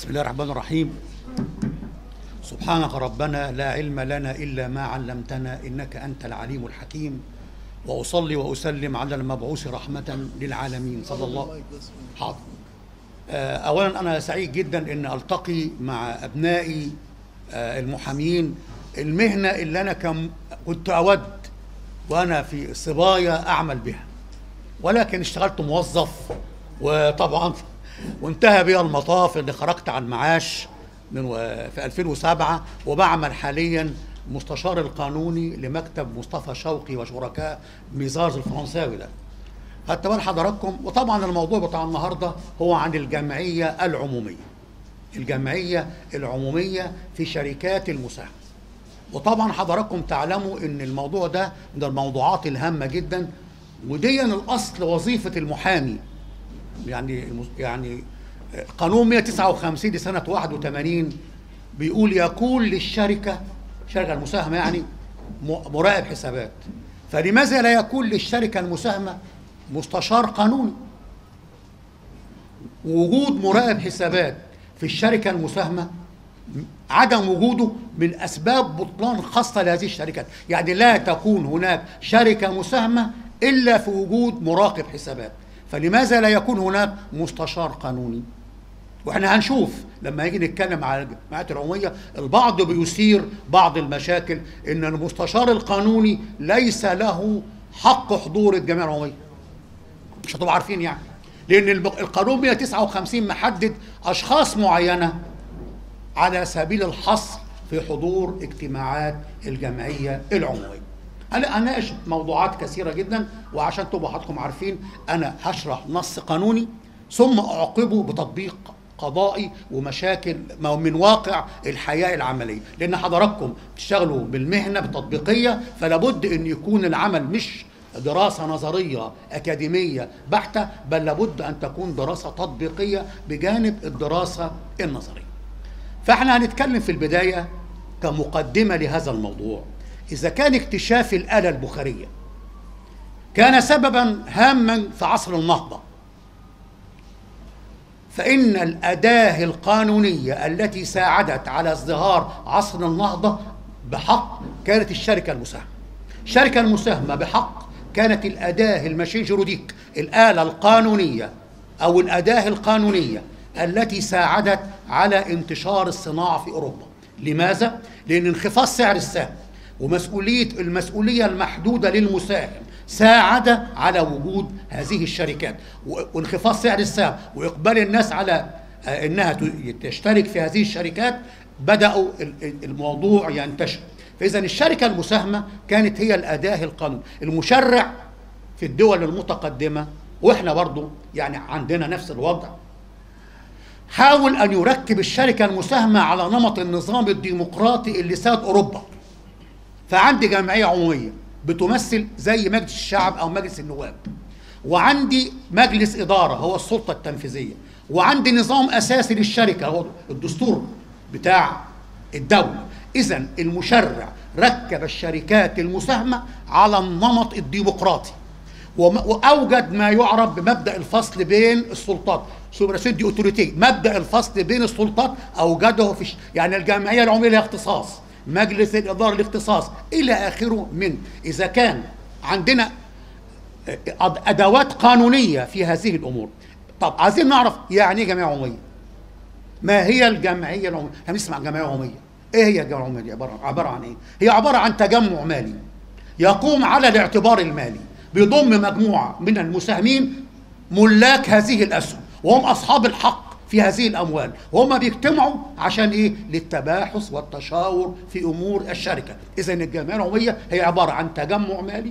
بسم الله الرحمن الرحيم سبحانك ربنا لا علم لنا إلا ما علمتنا إنك أنت العليم الحكيم وأصلي وأسلم على المبعوث رحمة للعالمين صلى الله حاضر آه، أولا أنا سعيد جدا أن ألتقي مع أبنائي آه، المحامين المهنة اللي أنا كم كنت أود وأنا في صبايا أعمل بها ولكن اشتغلت موظف وطبعا وانتهى بي المطاف اني خرجت على المعاش من و... في 2007 وبعمل حاليا مستشار القانوني لمكتب مصطفى شوقي وشركاء ميزاج الفرنساوي ده حتى بال حضراتكم وطبعا الموضوع بتاع النهارده هو عن الجمعيه العموميه الجمعيه العموميه في شركات المساهمه وطبعا حضراتكم تعلموا ان الموضوع ده من الموضوعات الهامه جدا وديا الاصل وظيفه المحامي يعني المس- يعني قانون 159 لسنه 81 بيقول يكون للشركه شركه المساهمه يعني م- مراقب حسابات فلماذا لا يكون للشركه المساهمه مستشار قانوني وجود مراقب حسابات في الشركه المساهمه عدم وجوده من اسباب بطلان خاصه لهذه الشركات، يعني لا تكون هناك شركه مساهمه الا في وجود مراقب حسابات، فلماذا لا يكون هناك مستشار قانوني؟ واحنا هنشوف لما يجي نتكلم على الجمعيات العموميه البعض بيثير بعض المشاكل ان المستشار القانوني ليس له حق حضور الجمعيه العموميه. مش هتبقوا عارفين يعني لان الب- القانون 159 محدد اشخاص معينه على سبيل الحصر في حضور اجتماعات الجمعيه العموميه. انا اناقش موضوعات كثيره جدا وعشان تبقوا حضراتكم عارفين انا هشرح نص قانوني ثم اعقبه بتطبيق قضائي ومشاكل ما هو من واقع الحياه العمليه لان حضراتكم بتشتغلوا بالمهنه التطبيقيه فلا بد ان يكون العمل مش دراسة نظرية أكاديمية بحتة بل لابد أن تكون دراسة تطبيقية بجانب الدراسة النظرية فاحنا هنتكلم في البداية كمقدمة لهذا الموضوع إذا كان اكتشاف الآلة البخارية كان سببا هاما في عصر النهضة فإن الأداة القانونية التي ساعدت على ازدهار عصر النهضة بحق كانت الشركة المساهمة الشركة المساهمة بحق كانت الأداة الماشين جروديك الآلة القانونية أو الأداة القانونية التي ساعدت على انتشار الصناعة في أوروبا لماذا؟ لأن انخفاض سعر السهم ومسؤولية المسؤولية المحدودة للمساهم ساعد على وجود هذه الشركات و- وانخفاض سعر السهم وإقبال الناس على آه، انها ت- تشترك في هذه الشركات بداوا ال- ال- الموضوع ينتشر فاذا الشركه المساهمه كانت هي الاداه القانون المشرع في الدول المتقدمه واحنا برضو يعني عندنا نفس الوضع حاول ان يركب الشركه المساهمه على نمط النظام الديمقراطي اللي ساد اوروبا فعندي جمعيه عموميه بتمثل زي مجلس الشعب او مجلس النواب وعندي مجلس اداره هو السلطه التنفيذيه وعندي نظام اساسي للشركه هو الدستور بتاع الدوله اذا المشرع ركب الشركات المساهمه على النمط الديمقراطي وم- واوجد ما يعرف بمبدا الفصل بين السلطات سوبراسيون دي اوتوريتي مبدا الفصل بين السلطات اوجده في ش... يعني الجمعيه العموميه لها اختصاص مجلس الاداره الاختصاص الى اخره من اذا كان عندنا أد- ادوات قانونيه في هذه الامور طب عايزين نعرف يعني ايه جمعيه عموميه ما هي الجمعيه العموميه احنا بنسمع جمعيه عموميه ايه هي الجمعيه العموميه دي عباره عباره عن ايه هي عباره عن تجمع مالي يقوم على الاعتبار المالي بيضم مجموعه من المساهمين ملاك هذه الاسهم وهم اصحاب الحق في هذه الاموال وهم بيجتمعوا عشان ايه للتباحث والتشاور في امور الشركه اذا الجمعيه العموميه هي عباره عن تجمع مالي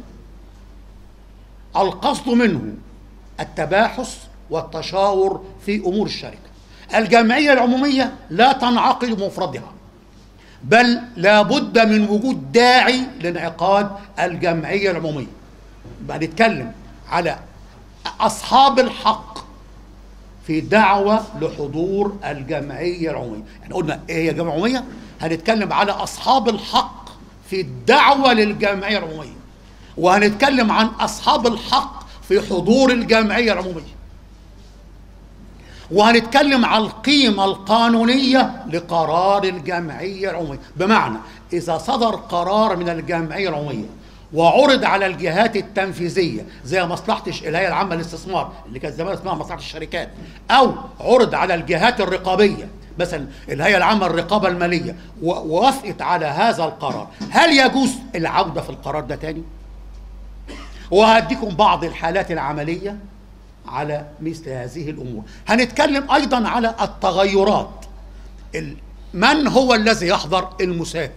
القصد منه التباحث والتشاور في امور الشركه الجمعيه العموميه لا تنعقد بمفردها بل لا بد من وجود داعي لانعقاد الجمعيه العموميه بقى نتكلم على اصحاب الحق في دعوه لحضور الجمعيه العموميه يعني قلنا ايه هي الجمعيه العموميه هنتكلم على اصحاب الحق في الدعوه للجمعيه العموميه وهنتكلم عن اصحاب الحق في حضور الجمعيه العموميه وهنتكلم على القيمة القانونية لقرار الجمعية العمومية بمعنى إذا صدر قرار من الجمعية العمومية وعرض على الجهات التنفيذية زي مصلحة الهيئة العامة للاستثمار اللي كانت زمان اسمها مصلحة الشركات أو عرض على الجهات الرقابية مثلا الهيئة العامة للرقابة المالية ووافقت على هذا القرار هل يجوز العودة في القرار ده تاني؟ وهديكم بعض الحالات العملية على مثل هذه الأمور هنتكلم أيضا على التغيرات من هو الذي يحضر المساهم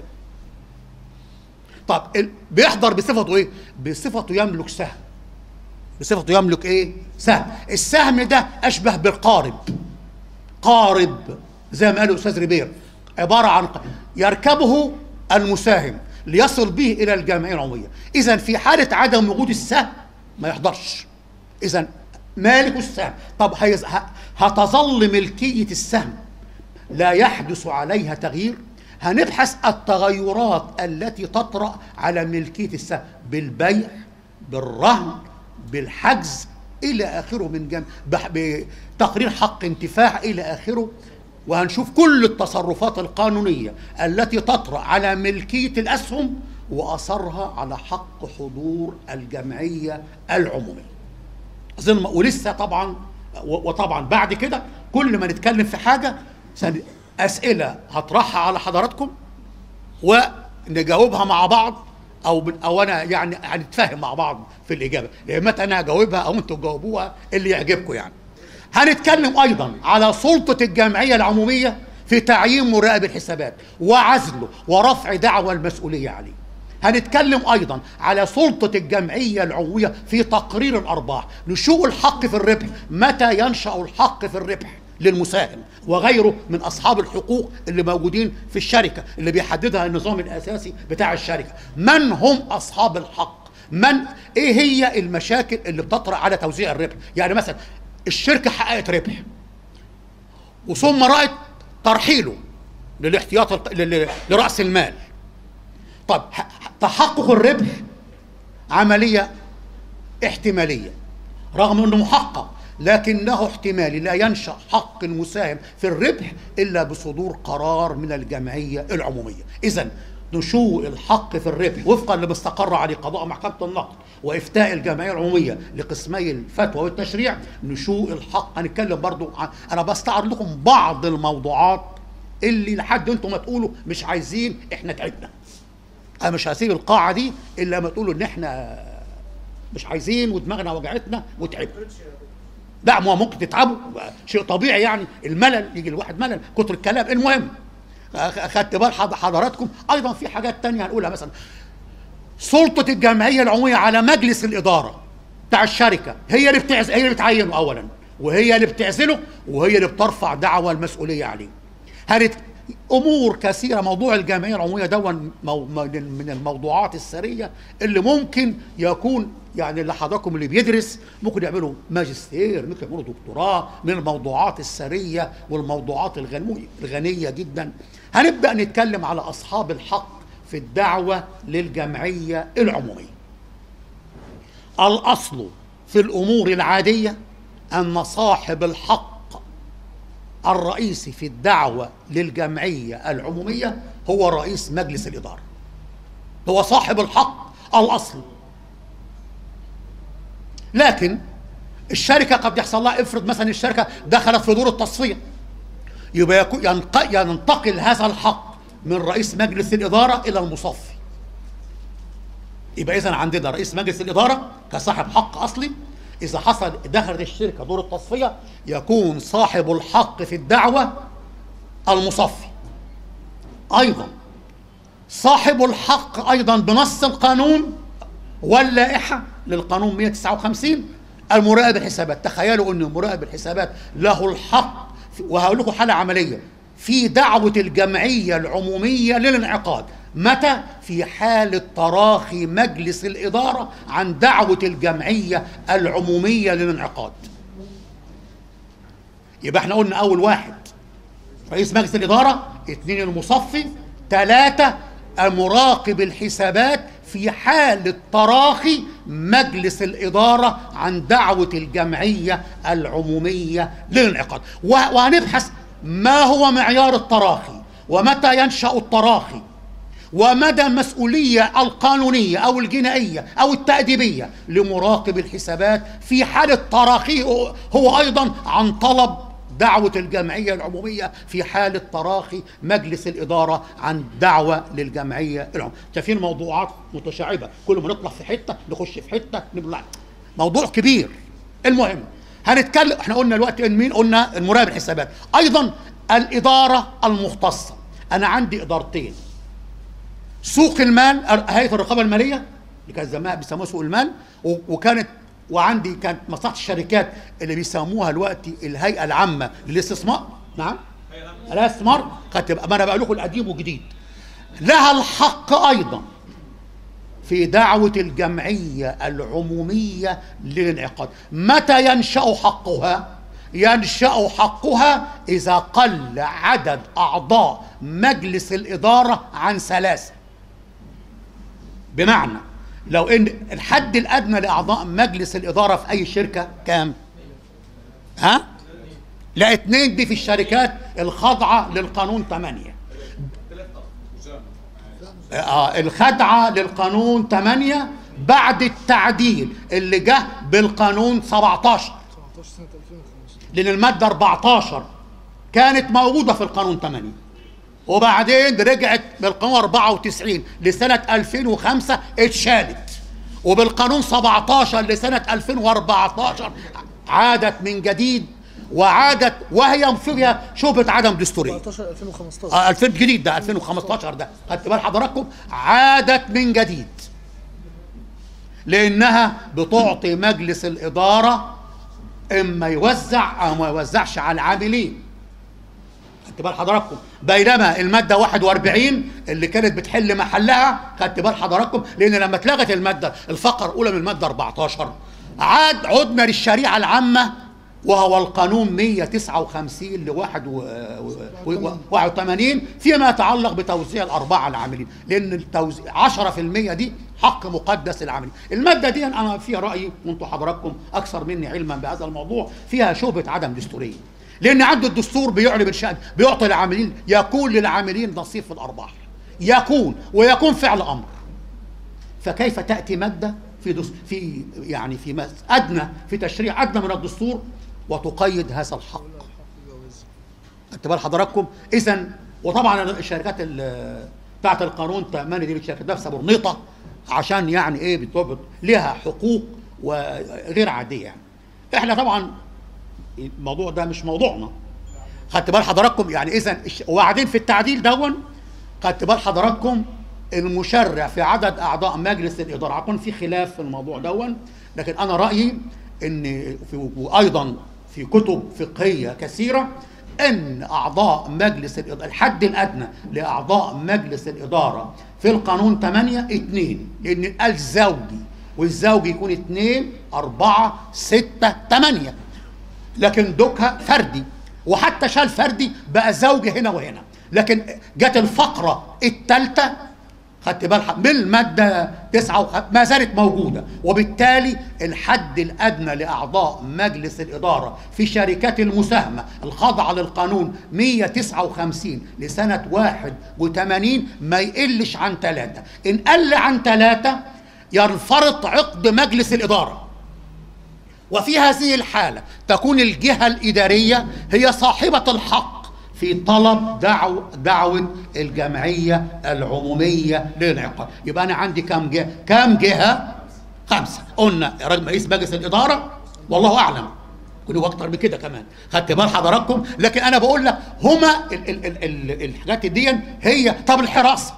طب بيحضر بصفته ايه بصفته يملك سهم بصفته يملك ايه سهم السهم ده اشبه بالقارب قارب زي ما قال الاستاذ ريبير عباره عن يركبه المساهم ليصل به الى الجمعيه العموميه اذا في حاله عدم وجود السهم ما يحضرش اذا مالك السهم طب هتظل ملكيه السهم لا يحدث عليها تغيير هنبحث التغيرات التي تطرا على ملكيه السهم بالبيع بالرهن بالحجز الى اخره من جنب بتقرير حق انتفاع الى اخره وهنشوف كل التصرفات القانونيه التي تطرا على ملكيه الاسهم واثرها على حق حضور الجمعيه العموميه اظن ولسه طبعا وطبعا بعد كده كل ما نتكلم في حاجه اسئله هطرحها على حضراتكم ونجاوبها مع بعض او من او انا يعني هنتفاهم مع بعض في الاجابه يا اما انا اجاوبها او انتوا تجاوبوها اللي يعجبكم يعني هنتكلم ايضا على سلطه الجمعيه العموميه في تعيين مراقب الحسابات وعزله ورفع دعوى المسؤوليه عليه هنتكلم ايضا على سلطه الجمعيه العموميه في تقرير الارباح نشوء الحق في الربح متى ينشا الحق في الربح للمساهم وغيره من اصحاب الحقوق اللي موجودين في الشركه اللي بيحددها النظام الاساسي بتاع الشركه من هم اصحاب الحق من ايه هي المشاكل اللي بتطرا على توزيع الربح يعني مثلا الشركه حققت ربح وثم رأت ترحيله للاحتياط لراس المال طب تحقق الربح عمليه احتماليه رغم انه محقق لكنه احتمالي لا ينشا حق المساهم في الربح الا بصدور قرار من الجمعيه العموميه اذا نشوء الحق في الربح وفقا لما استقر عليه قضاء محكمه النقد وافتاء الجمعيه العموميه لقسمي الفتوى والتشريع نشوء الحق هنتكلم برضو عن انا بستعرض لكم بعض الموضوعات اللي لحد انتم ما تقولوا مش عايزين احنا تعبنا انا مش هسيب القاعه دي الا ما تقولوا ان احنا مش عايزين ودماغنا وجعتنا وتعبنا لا ما ممكن تتعبوا شيء طبيعي يعني الملل يجي الواحد ملل كتر الكلام المهم اخدت بال حضراتكم ايضا في حاجات تانية هنقولها مثلا سلطة الجمعية العمومية على مجلس الإدارة بتاع الشركة هي اللي بتعز... هي اللي بتعينه أولا وهي اللي بتعزله وهي اللي بترفع دعوى المسؤولية عليه هنت... امور كثيره موضوع الجمعيه العموميه دون من الموضوعات السريه اللي ممكن يكون يعني اللي حضراتكم اللي بيدرس ممكن يعملوا ماجستير ممكن يعملوا دكتوراه من الموضوعات السريه والموضوعات الغنيه جدا هنبدا نتكلم على اصحاب الحق في الدعوه للجمعيه العموميه الاصل في الامور العاديه ان صاحب الحق الرئيسي في الدعوة للجمعية العمومية هو رئيس مجلس الإدارة هو صاحب الحق الأصلي لكن الشركة قد يحصل لها افرض مثلا الشركة دخلت في دور التصفية يبقى ينتقل هذا الحق من رئيس مجلس الإدارة إلى المصفي يبقى إذا عندنا رئيس مجلس الإدارة كصاحب حق أصلي إذا حصل دخلت الشركة دور التصفية يكون صاحب الحق في الدعوة المصفي أيضا صاحب الحق أيضا بنص القانون واللائحة للقانون 159 المراقب الحسابات تخيلوا أن مراقب الحسابات له الحق وهقول لكم حالة عملية في دعوة الجمعية العمومية للانعقاد متى في حالة تراخي مجلس الإدارة عن دعوة الجمعية العمومية للانعقاد يبقى احنا قلنا أول واحد رئيس مجلس الإدارة اثنين المصفي ثلاثة مراقب الحسابات في حالة تراخي مجلس الإدارة عن دعوة الجمعية العمومية للانعقاد و- وهنبحث ما هو معيار التراخي ومتى ينشأ التراخي ومدى المسؤولية القانونية أو الجنائية أو التأديبية لمراقب الحسابات في حالة تراخيه هو- هو أيضا عن طلب دعوة الجمعية العمومية في حالة تراخي مجلس الإدارة عن دعوة للجمعية العمومية شايفين موضوعات متشعبة كل ما نطلع في حتة نخش في حتة نطلع موضوع كبير المهم هنتكلم احنا قلنا الوقت ان مين قلنا المراقب الحسابات ايضا الاداره المختصه انا عندي ادارتين سوق المال هيئه الرقابه الماليه اللي كان زمان بيسموها سوق المال و- وكانت وعندي كانت مصلحه الشركات اللي بيسموها دلوقتي الهيئه العامه للاستثمار نعم الاستثمار كانت تبقى ما انا بقول لكم القديم والجديد لها الحق ايضا في دعوة الجمعية العمومية للانعقاد متى ينشأ حقها؟ ينشأ حقها إذا قل عدد أعضاء مجلس الإدارة عن ثلاثة بمعنى لو ان الحد الادنى لاعضاء مجلس الاداره في اي شركه كام ها لا اتنين دي في الشركات الخاضعه للقانون 8 آه الخدعه للقانون 8 بعد التعديل اللي جه بالقانون 17 17 سنه 2015 لان الماده 14 كانت موجوده في القانون 8 وبعدين رجعت بالقانون 94 لسنه 2005 اتشالت وبالقانون 17 لسنه 2014 عادت من جديد وعادت وهي فيها شبهه عدم دستوريه 14 2015 آه 2000 جديد ده 2015 ده خدت بال حضراتكم عادت من جديد لانها بتعطي مجلس الاداره اما يوزع او ما يوزعش على العاملين خدت بال حضراتكم بينما الماده 41 اللي كانت بتحل محلها خدت بال حضراتكم لان لما اتلغت الماده الفقره الاولى من الماده 14 عاد عدنا للشريعه العامه وهو القانون 159 ل 81 فيما يتعلق بتوزيع الارباح على العاملين لان التوزيع 10% دي حق مقدس للعاملين الماده دي انا فيها رايي وانتم حضراتكم اكثر مني علما بهذا الموضوع فيها شبهه عدم دستوريه لان عنده الدستور بيعلن بالشأن بيعطي العاملين يكون للعاملين نصيب في الارباح يكون ويكون فعل امر فكيف تاتي ماده في دس في يعني في مس ادنى في تشريع ادنى من الدستور وتقيد هذا الحق خدت بال حضراتكم اذا وطبعا الشركات ال- بتاعت القانون 8 دي الشركات نفسها برنيطه عشان يعني ايه بتضبط لها حقوق وغير عاديه يعني احنا طبعا الموضوع ده مش موضوعنا خدت بال حضراتكم يعني اذا الش- وبعدين في التعديل دون خدت بال حضراتكم المشرع في عدد اعضاء مجلس الاداره هيكون في خلاف في الموضوع دون لكن انا رايي ان في وايضا في كتب فقهيه كثيره ان اعضاء مجلس الاداره الحد الادنى لاعضاء مجلس الاداره في القانون 8 2 لان قال زوجي والزوج يكون 2 4 6 8 لكن دوكها فردي وحتى شال فردي بقى زوج هنا وهنا لكن جت الفقرة الثالثة خدت بالك من المادة 9 وخ... ما زالت موجودة وبالتالي الحد الأدنى لأعضاء مجلس الإدارة في شركات المساهمة الخاضعة للقانون 159 لسنة 81 ما يقلش عن ثلاثة إن قل عن ثلاثة ينفرط عقد مجلس الإدارة وفي هذه الحالة تكون الجهة الإدارية هي صاحبة الحق في طلب دعو دعوة الجمعية العمومية للانعقاد يبقى أنا عندي كم جهة كم جهة خمسة قلنا رقم رئيس مجلس الإدارة والله أعلم كله أكتر من كده كمان خدت بال حضراتكم لكن أنا بقول لك هما ال ال ال ال الحاجات دي هي طب الحراسة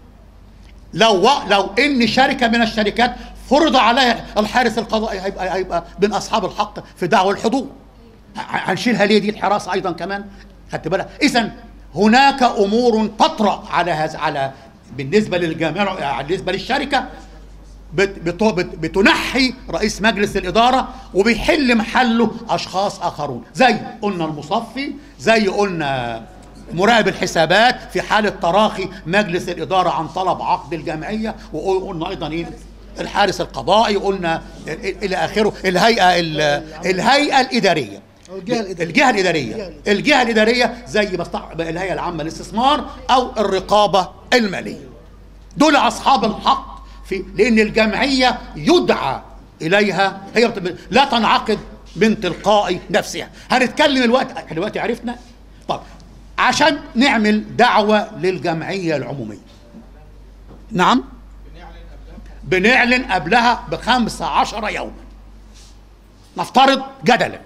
لو لو ان شركه من الشركات فرض عليها الحارس القضائي هيبقى هيبقى من اصحاب الحق في دعوى الحضور ه- هنشيلها ليه دي الحراسه ايضا كمان خدت بالك اذا هناك امور تطرا على هذا على بالنسبه للجامعه بالنسبه للشركه بت بت بت بتنحي رئيس مجلس الإدارة وبيحل محله أشخاص آخرون زي قلنا المصفي زي قلنا مراقب الحسابات في حالة تراخي مجلس الإدارة عن طلب عقد الجمعية وقلنا أيضا إيه الحارس القضائي قلنا إلى آخره الهيئة ال- الهيئة الإدارية أو الجهة الإدارية. الجهة الإدارية الجهة الجهة الإدارية زي مصلحة الهيئة العامة للاستثمار أو الرقابة المالية دول أصحاب الحق في لأن الجمعية يدعى إليها هي بت- لا تنعقد من تلقاء نفسها هنتكلم الوقت احنا دلوقتي عرفنا طب عشان نعمل دعوة للجمعية العمومية نعم بنعلن قبلها بخمسة عشر يوما نفترض جدلا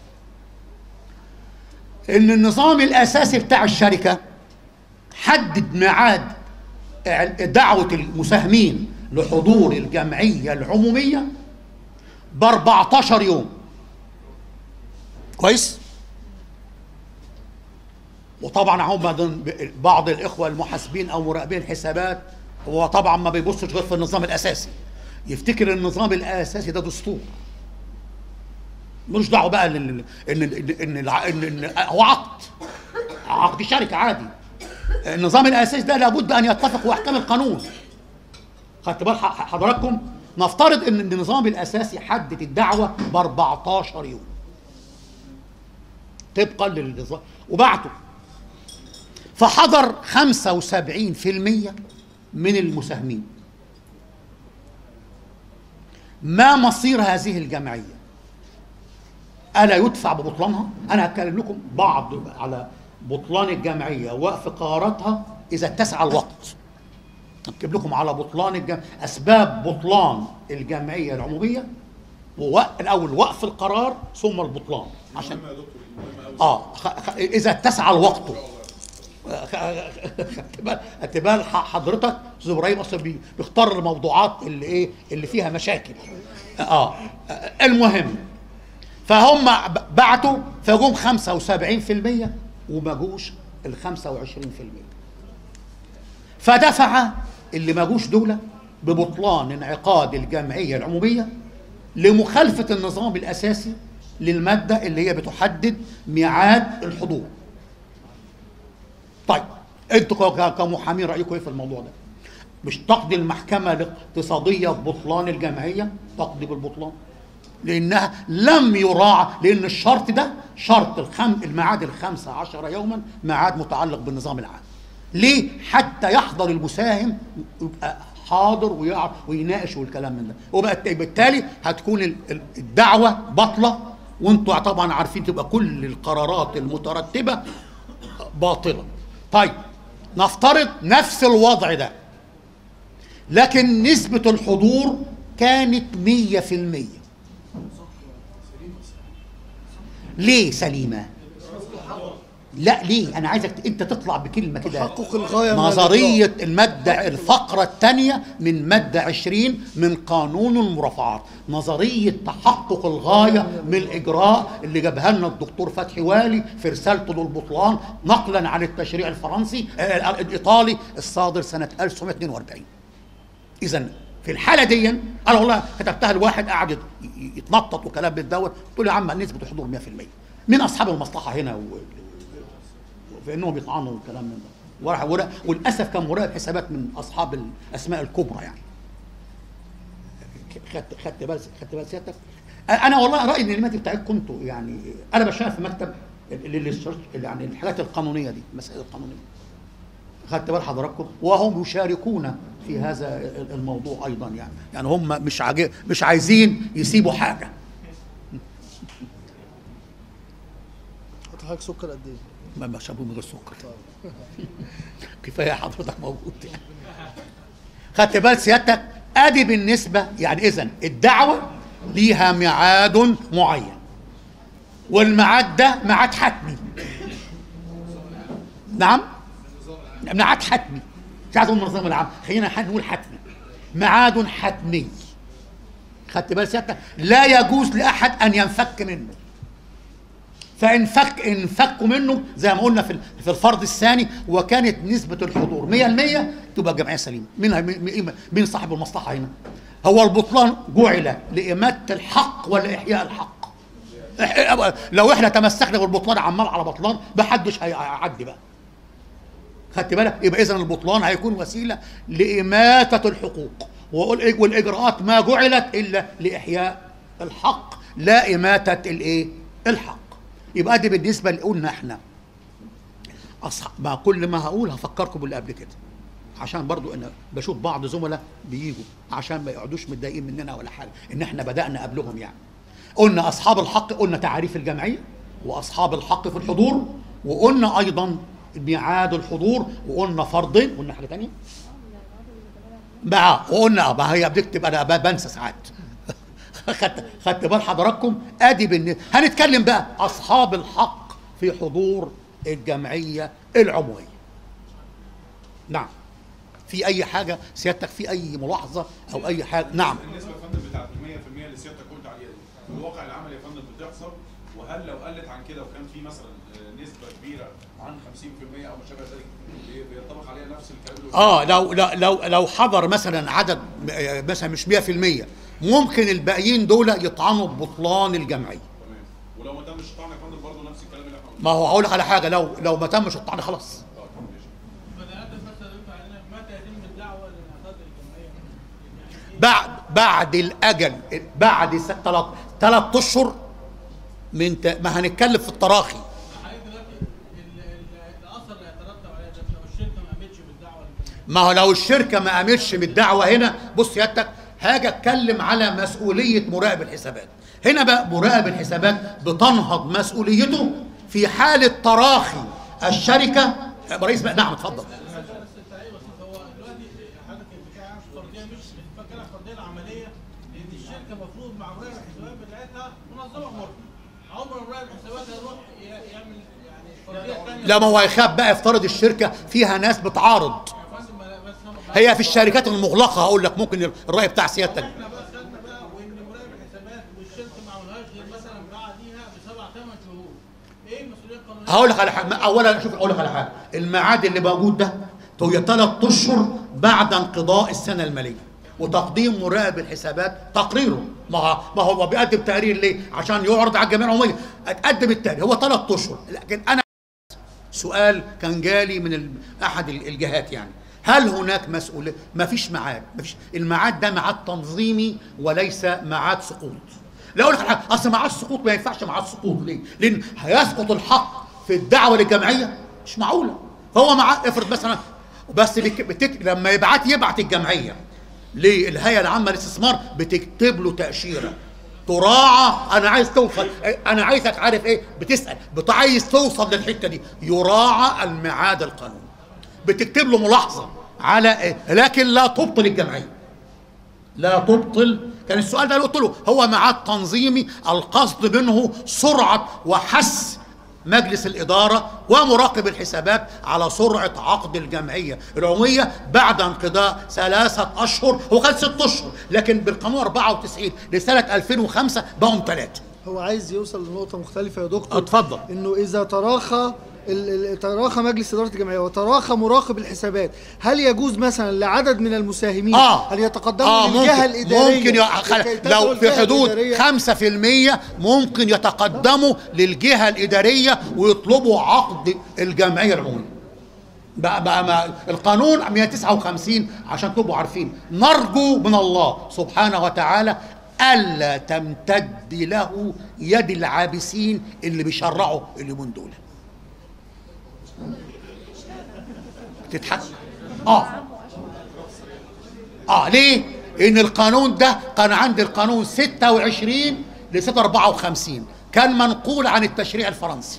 ان النظام الاساسي بتاع الشركه حدد ميعاد دعوه المساهمين لحضور الجمعيه العموميه ب 14 يوم كويس وطبعا هم بعض- بعض الاخوه المحاسبين او مراقبين الحسابات هو طبعا ما بيبصش غير في النظام الاساسي يفتكر النظام الاساسي ده دستور ملوش دعوه بقى ان ان ان ان, الع- إن, إن هو عقد عقد شركه عادي النظام الاساسي ده لابد ان يتفق واحكام القانون خدت بال ح- حضراتكم نفترض ان النظام الاساسي حدد الدعوه ب 14 يوم طبقا للنظام وبعته فحضر 75% من المساهمين ما مصير هذه الجمعيه الا يدفع ببطلانها انا هتكلم لكم بعض على بطلان الجمعيه وقف قراراتها اذا اتسع الوقت اكتب لكم على بطلان الجم... اسباب بطلان الجمعيه العموميه ووق... الاول وقف القرار ثم البطلان عشان اه خ... خ... اذا اتسع الوقت خدت بال- خدت بال ح- حضرتك استاذ ابراهيم اصلا بي- بيختار الموضوعات اللي ايه اللي فيها مشاكل اه المهم فهم ب- بعتوا فجم 75% وما جوش ال 25% فدفع اللي ما جوش دول ببطلان انعقاد الجمعيه العموميه لمخالفه النظام الاساسي للماده اللي هي بتحدد ميعاد الحضور. طيب انتوا ك- ك- كمحامين رايكم ايه في الموضوع ده؟ مش تقضي المحكمه الاقتصاديه ببطلان الجمعيه تقضي بالبطلان لانها لم يراعى لان الشرط ده شرط الخم الميعاد الخمسة عشر يوما ميعاد متعلق بالنظام العام ليه حتى يحضر المساهم يبقى حاضر ويعرف ويناقش والكلام من ده وبقى بالتالي هتكون ال- ال- الدعوه بطله وانتوا طبعا عارفين تبقى كل القرارات المترتبه باطله طيب نفترض نفس الوضع ده لكن نسبة الحضور كانت مية في المية ليه سليمة؟ لا ليه؟ أنا عايزك ت- أنت تطلع بكلمة كده تحقق الغاية من نظرية المادة الفقرة الثانية من مادة 20 من قانون المرافعات نظرية تحقق الغاية من الإجراء اللي جابها لنا الدكتور فتحي والي في رسالته للبطلان نقلا عن التشريع الفرنسي آه، الإيطالي الصادر سنة 1942 اذا في الحاله دي انا والله كتبتها لواحد قاعد يت- ي- يتنطط وكلام بالدور قلت له يا عم نسبه الحضور 100% مين اصحاب المصلحه هنا و... في انهم يطعنوا والكلام من ده وراح ورا... وللاسف كان مراقب حسابات من اصحاب الاسماء الكبرى يعني خدت خدت بال خدت بال سيادتك انا والله رايي ان المادة بتاعتكم انتوا يعني انا بشتغل في مكتب اللي اللي يعني الحاجات القانونيه دي المسائل القانونيه خدت بال حضراتكم وهم يشاركون في هذا الموضوع ايضا يعني يعني هم مش عاجب مش عايزين يسيبوا حاجه حط حضرتك سكر قد ايه؟ ما ما شابوا من غير سكر كفايه حضرتك موجود يعني خدت بال سيادتك ادي بالنسبه يعني اذا الدعوه ليها ميعاد معين والميعاد ده ميعاد حتمي نعم ميعاد حتمي مش عايز اقول النظام العام خلينا نقول حتمي ميعاد حتمي خدت بال سيادتك لا يجوز لاحد ان ينفك منه فان فك ان فكوا منه زي ما قلنا في في الفرض الثاني وكانت نسبه الحضور 100% تبقى جمعيه سليمه مين مين مين صاحب المصلحه هنا هو البطلان جعل لاماته الحق ولا احياء الحق إح- لو احنا تمسكنا بالبطلان عمال على بطلان محدش هيعدي بقى خدت بالك يبقى اذا البطلان هيكون وسيله لاماته الحقوق وال- والاجراءات ما جعلت الا لاحياء الحق لا اماته الايه الحق يبقى دي بالنسبه اللي قلنا احنا أصح... ما كل ما هقول هفكركم باللي قبل كده عشان برضو انا بشوف بعض زملاء بيجوا عشان ما يقعدوش متضايقين مننا ولا حاجه ان احنا بدانا قبلهم يعني قلنا اصحاب الحق قلنا تعريف الجمعيه واصحاب الحق في الحضور وقلنا ايضا ميعاد الحضور وقلنا فرضين قلنا حاجه تانية بقى وقلنا بقى هي بتكتب انا ب- بنسى ساعات خدت خدت بال حضراتكم ادي بالن... هنتكلم بقى اصحاب الحق في حضور الجمعيه العموميه نعم في اي حاجه سيادتك في اي ملاحظه او اي حاجه نعم النسبه يا فندم بتاعت 100% اللي سيادتك قلت عليها دي في الواقع العملي يا فندم بتحصل وهل لو قلت عن كده وكان في مثلا آه، نسبه كبيره عن 50% او ما شابه ذلك بي- بينطبق عليها نفس الكلام اللي اه لو لو لو, لو حضر مثلا عدد آه، مثلا مش 100% ممكن الباقيين دول يطعنوا ببطلان الجمعيه تمام ولو ما تمش الطعن يا فندم برضه نفس الكلام اللي احنا قلناه ما هو هقول لك على حاجه لو لو ما تمش الطعن خلاص اه ماشي بدأت مثلا ينفع علينا متى يتم الدعوة لانعقاد الجمعية؟ يعني إيه؟ بعد بعد الاجل بعد ثلاث ثلاث اشهر من ت... ما هنتكلم في التراخي حضرتك دلوقتي ال- ال- الاثر اللي هيترتب عليها ده لو الشركة ما قامتش بالدعوة للجمعية ما هو لو الشركه ما قامتش بالدعوه هنا بص سيادتك هاجي اتكلم على مسؤوليه مراقب الحسابات هنا بقى مراقب الحسابات بتنهض مسؤوليته في حاله تراخي الشركه رئيس بقى نعم اتفضل بس التعقيب بسيط هو دلوقتي حضرتك البتاع مش فردية مش فاكرها فردية العملية لأن الشركة المفروض مع مراقب الحسابات بتاعتها منظمة مرة عمر مراقب الحسابات هيروح ي- يعمل يعني فردية ثانية لا ما هو هيخاف بقى يفترض الشركه فيها ناس بتعارض يا فندم بس هم- هي في الشركات المغلقه هقول لك ممكن الراي بتاع سيادتك احنا بقى خدنا بقى وان مراقب الحسابات والشركه ما عملهاش غير مثلا بعديها بسبع ثمان شهور. ايه المسؤوليه القانونيه؟ هقول لك على حاجه اولا شوف اقول لك على حاجه الميعاد اللي موجود ده هي ثلاث اشهر بعد انقضاء السنه الماليه وتقديم مراقب الحسابات تقريره ما هو ما هو بيقدم تقرير ليه؟ عشان يعرض على الجمعيه العموميه اتقدم التقرير هو ثلاث اشهر لكن انا سؤال كان جالي من ال- احد ال- الجهات يعني هل هناك مسؤوليه؟ ما فيش ميعاد ما فيش الميعاد ده ميعاد تنظيمي وليس ميعاد سقوط لا اقول لك على حاجه اصل ميعاد سقوط ما ينفعش ميعاد سقوط ليه؟ لان هيسقط الحق في الدعوه للجمعيه مش معقوله فهو مع افرض مثلا بس بك... بتك... لما يبعت يبعت الجمعيه للهيئه العامه للاستثمار بتكتب له تاشيره تراعى انا عايز توصل انا عايزك عارف ايه بتسال بت- عايز توصل للحته دي يراعى الميعاد القانوني بتكتب له ملاحظه على إيه؟ لكن لا تبطل الجمعيه لا تبطل كان السؤال ده اللي قلت له هو ميعاد تنظيمي القصد منه سرعه وحث مجلس الإدارة ومراقب الحسابات على سرعة عقد الجمعية العمومية بعد انقضاء ثلاثة أشهر هو كان ست أشهر لكن بالقانون 94 لسنة 2005 بقوا ثلاثة هو عايز يوصل لنقطة مختلفة يا دكتور اتفضل. انه اذا تراخى ال- ال- تراخى مجلس اداره الجمعيه وتراخى مراقب الحسابات هل يجوز مثلا لعدد من المساهمين اه ان يتقدموا آه للجهه ممكن الاداريه ممكن يع- خل- لكي تدعو لو في الجهة حدود الإدارية؟ 5% ممكن يتقدموا للجهة الإدارية ويطلبوا عقد الجمعية العمومية بقى بقى ما القانون 159 عشان تبقوا عارفين نرجو من الله سبحانه وتعالى ألا تمتد له يد العابسين اللي بيشرعوا اليومين دول تضحك اه اه ليه؟ ان القانون ده كان عند القانون 26 لسنه 54 كان منقول عن التشريع الفرنسي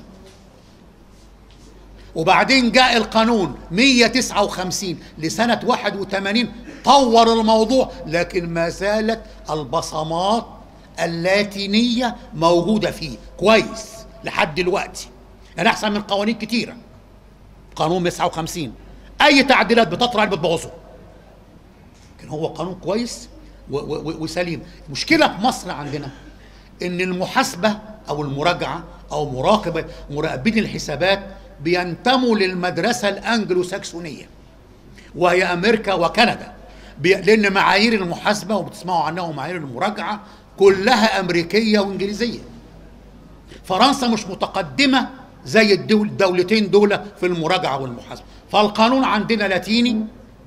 وبعدين جاء القانون 159 لسنة 81 طور الموضوع لكن ما زالت البصمات اللاتينية موجودة فيه كويس لحد دلوقتي يعني أحسن من قوانين كتيرة قانون 159 أي تعديلات بتطلع بتبوظه لكن هو قانون كويس و- و- و- وسليم المشكلة في مصر عندنا ان المحاسبة او المراجعة او مراقبة مراقبين الحسابات بينتموا للمدرسة الانجلو ساكسونية وهي امريكا وكندا بي... لان معايير المحاسبة وبتسمعوا عنها معايير المراجعة كلها امريكية وانجليزية فرنسا مش متقدمة زي الدول الدولتين دول في المراجعه والمحاسبه فالقانون عندنا لاتيني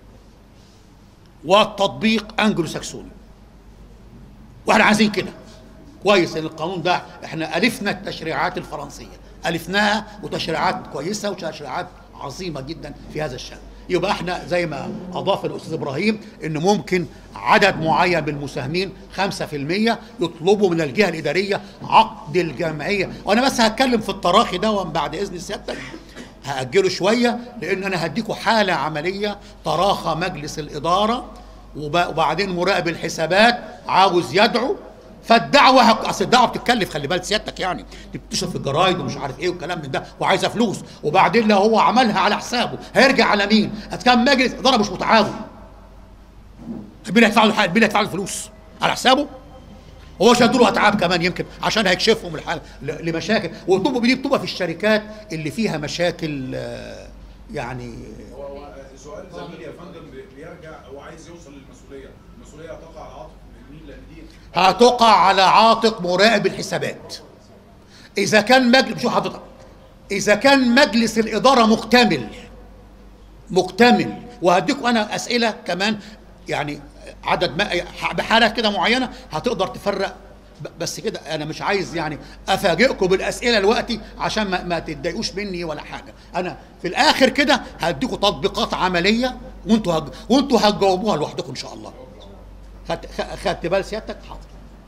والتطبيق انجلو ساكسوني واحنا عايزين كده كويس ان القانون ده احنا الفنا التشريعات الفرنسيه الفناها وتشريعات كويسه وتشريعات عظيمه جدا في هذا الشان يبقى احنا زي ما اضاف الاستاذ ابراهيم ان ممكن عدد معين من المساهمين 5% يطلبوا من الجهه الاداريه عقد الجمعيه وانا بس هتكلم في التراخي ده بعد اذن سيادتك هاجله شويه لان انا هديكوا حاله عمليه تراخى مجلس الاداره وب- وبعدين مراقب الحسابات عاوز يدعو فالدعوه هك... اصل الدعوه بتتكلف خلي بالك سيادتك يعني دي بتشرف في الجرايد ومش عارف ايه والكلام من ده وعايزه فلوس وبعدين لو هو عملها على حسابه هيرجع على مين؟ كان مجلس اداره مش متعاون مين اللي هيدفع له الحق- مين اللي هيدفع له الفلوس؟ على حسابه؟ هو مش هيدوا له اتعاب كمان يمكن عشان هيكشفهم الحال ل- لمشاكل وبتبقى دي بتبقى في الشركات اللي فيها مشاكل آه، يعني هو هو سؤال زميلي يا فندم بي- بيرجع هو عايز يوصل للمسؤوليه، المسؤوليه تقع على عاتق مين لان دي هتقع على عاتق مراقب الحسابات اذا كان مجلس شو حضرتك اذا كان مجلس الاداره مكتمل مكتمل وهديكم انا اسئله كمان يعني عدد ما بحالات كده معينه هتقدر تفرق ب- بس كده انا مش عايز يعني افاجئكم بالاسئله دلوقتي عشان ما, ما تتضايقوش مني ولا حاجه انا في الاخر كده هديكم تطبيقات عمليه وانتوا هج... وانتوا هتجاوبوها لوحدكم ان شاء الله خدت خ- خدت بال سيادتك حاضر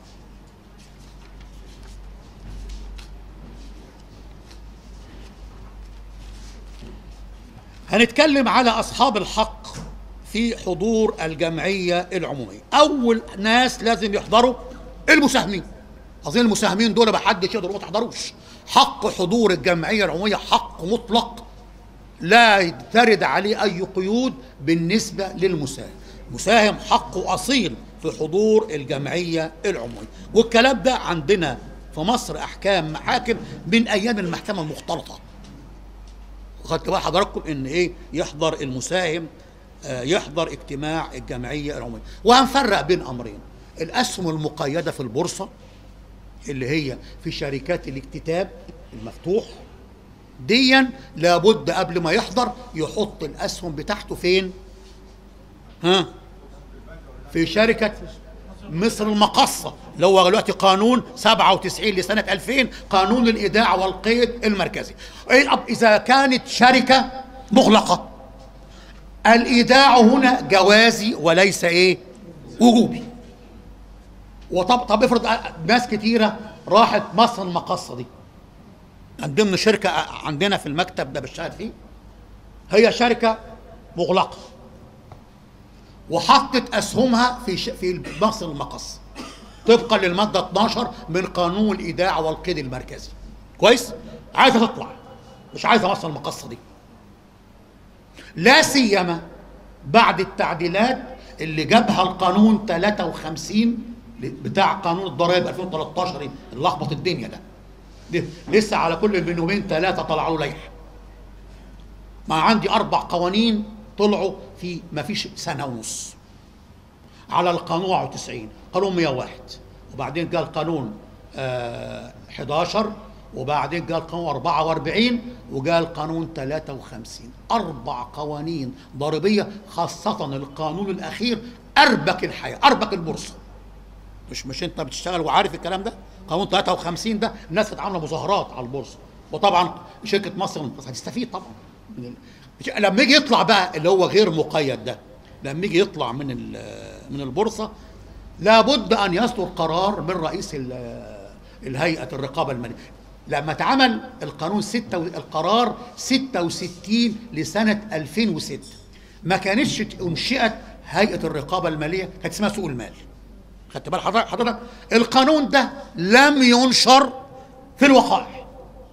هنتكلم على اصحاب الحق في حضور الجمعيه العموميه اول ناس لازم يحضروا المساهمين اظن المساهمين دول ما حدش يقدر يقول ما تحضروش حق حضور الجمعيه العموميه حق مطلق لا ترد عليه اي قيود بالنسبه للمساهم مساهم حقه اصيل في حضور الجمعيه العموميه والكلام ده عندنا في مصر احكام محاكم من ايام المحكمه المختلطه خدت بقى حضراتكم ان ايه يحضر المساهم آه، يحضر اجتماع الجمعيه العموميه وهنفرق بين امرين الاسهم المقيده في البورصه اللي هي في شركات الاكتتاب المفتوح ديا لابد قبل ما يحضر يحط الاسهم بتاعته فين ها في شركه مصر المقصه اللي هو دلوقتي قانون 97 لسنه 2000 قانون الايداع والقيد المركزي إيه أب- اذا كانت شركه مغلقه الايداع هنا جوازي وليس ايه وجوبي وطب طب افرض ناس كتيره راحت مصر المقصه دي من ضمن شركه عندنا في المكتب ده بشتغل فيه هي شركه مغلقه وحطت اسهمها في ش... في مصر المقص طبقا للماده 12 من قانون الايداع والقيد المركزي كويس عايزه تطلع مش عايزه مصر المقصه دي لا سيما بعد التعديلات اللي جابها القانون 53 بتاع قانون الضرائب 2013 اللي لخبط الدنيا ده ده لسه على كل من يومين ثلاثه طلعوا له لائحه ما عندي اربع قوانين طلعوا في ما فيش سنه ونص على القانون 91 قانون 101 وبعدين قال قانون آه 11 وبعدين قال قانون 44 وقال قانون 53 اربع قوانين ضريبيه خاصه القانون الاخير اربك الحياه اربك البورصه مش مش انت بتشتغل وعارف الكلام ده قانون 53 ده الناس كانت عامله مظاهرات على البورصه وطبعا شركه مصر هتستفيد طبعا من ال... لما يجي يطلع بقى اللي هو غير مقيد ده لما يجي يطلع من من البورصه لابد ان يصدر قرار من رئيس الهيئه الرقابه الماليه لما اتعمل القانون 6 القرار 66 لسنه 2006 ما كانتش انشئت هيئه الرقابه الماليه كانت اسمها سوق المال خدت بال حضرتك حضرتك القانون ده لم ينشر في الوقائع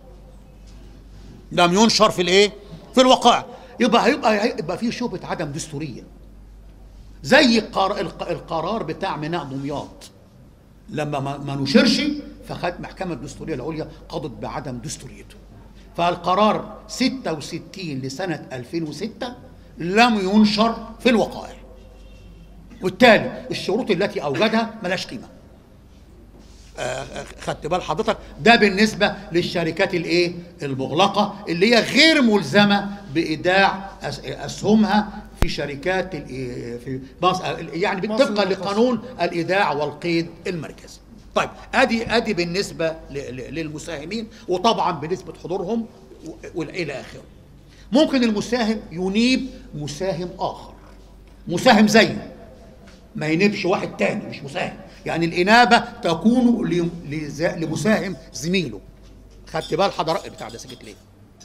لم ينشر في الايه في الوقائع يبقى هيبقى هيبقى فيه شبهه عدم دستوريه زي القرار, القرار بتاع ميناء دمياط لما ما نشرش فخد محكمه الدستوريه العليا قضت بعدم دستوريته فالقرار 66 لسنه 2006 لم ينشر في الوقائع وبالتالي الشروط التي اوجدها ملهاش قيمه آه، خدت بال حضرتك ده بالنسبه للشركات الايه المغلقه اللي هي غير ملزمه بايداع أس- اسهمها في شركات الإيه- في مصر يعني مصر طبقا المركزية. لقانون الايداع والقيد المركزي طيب ادي ادي بالنسبه ل- ل- للمساهمين وطبعا بنسبه حضورهم و- والى اخره ممكن المساهم ينيب مساهم اخر مساهم زيه ما ينيبش واحد تاني مش مساهم يعني الانابه تكون ل- لز- لمساهم زميله خدت بال حضرتك بتاع ده سكت ليه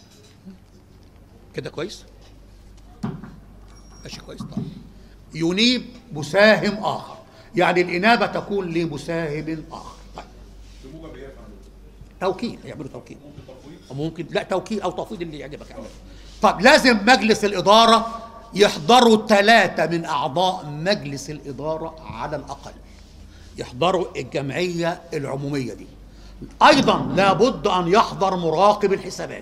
كده كويس ماشي كويس طبعا ينيب مساهم اخر يعني الانابه تكون لمساهم اخر طيب بموجب ايه يا فندم؟ توكيل يعملوا توكيل ممكن تفويض؟ أو ممكن لا توكيل او تفويض اللي يعجبك اعمله طب لازم مجلس الاداره يحضروا ثلاثه من اعضاء مجلس الاداره على الاقل يحضروا الجمعيه العموميه دي ايضا لابد ان يحضر مراقب الحسابات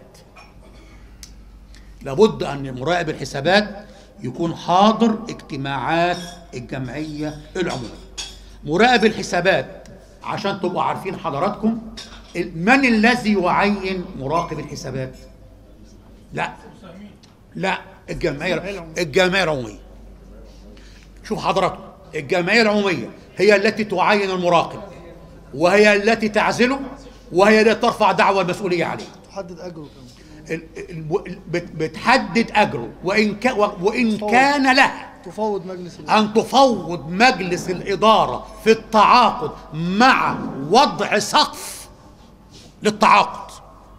لابد ان مراقب الحسابات يكون حاضر اجتماعات الجمعيه العموميه مراقب الحسابات عشان تبقوا عارفين حضراتكم من الذي يعين مراقب الحسابات لا لا الجمعيه الجمعيه العموميه شوف حضراتكم الجمعيه العموميه هي التي تعين المراقب وهي التي تعزله وهي التي ترفع دعوى المسؤوليه عليه تحدد اجره كمان ال- ال- ال- بت- بتحدد اجره وان كان وان كان لها تفوض مجلس الإدارة. ان تفوض مجلس الاداره في التعاقد مع وضع سقف للتعاقد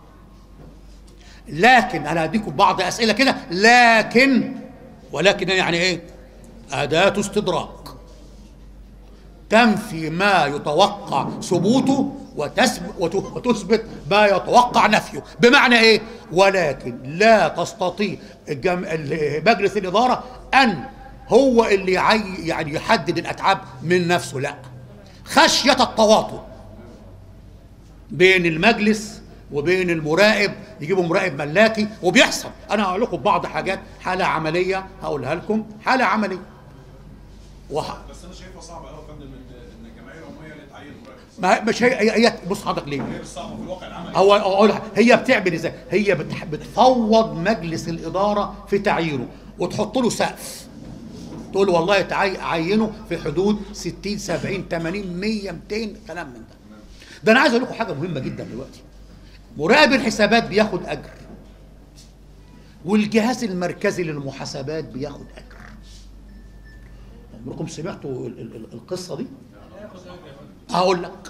لكن انا هديكم بعض اسئله كده لكن ولكن يعني ايه اداه استدراك تنفي ما يتوقع ثبوته وتثبت وت- وتثبت ما يتوقع نفيه بمعنى ايه ولكن لا تستطيع الجم... ال- مجلس الاداره ان هو اللي يعي... يعني يحدد الاتعاب من نفسه لا خشيه التواطؤ بين المجلس وبين المراقب يجيبوا مراقب ملاكي وبيحصل انا هقول لكم بعض حاجات حاله عمليه هقولها لكم حاله عمليه وح... بس انا شايفها صعبه قوي يا فندم ان ان الجمعيه العموميه اللي تعين مراقب ما مش هي هي, هي بص حضرتك ليه هي مش صعبه في الواقع العملي هو اقول لك، هي بتعمل ازاي هي بتح- بتفوض مجلس الاداره في تعيينه وتحط له سقف تقول له والله تعي- عينه في حدود 60 70 80 100 200 كلام من ده ده انا عايز اقول لكم حاجه مهمه جدا دلوقتي مراقب الحسابات بياخد اجر والجهاز المركزي للمحاسبات بياخد اجر عمركم سمعتوا ال- ال- ال- القصه دي هقول لك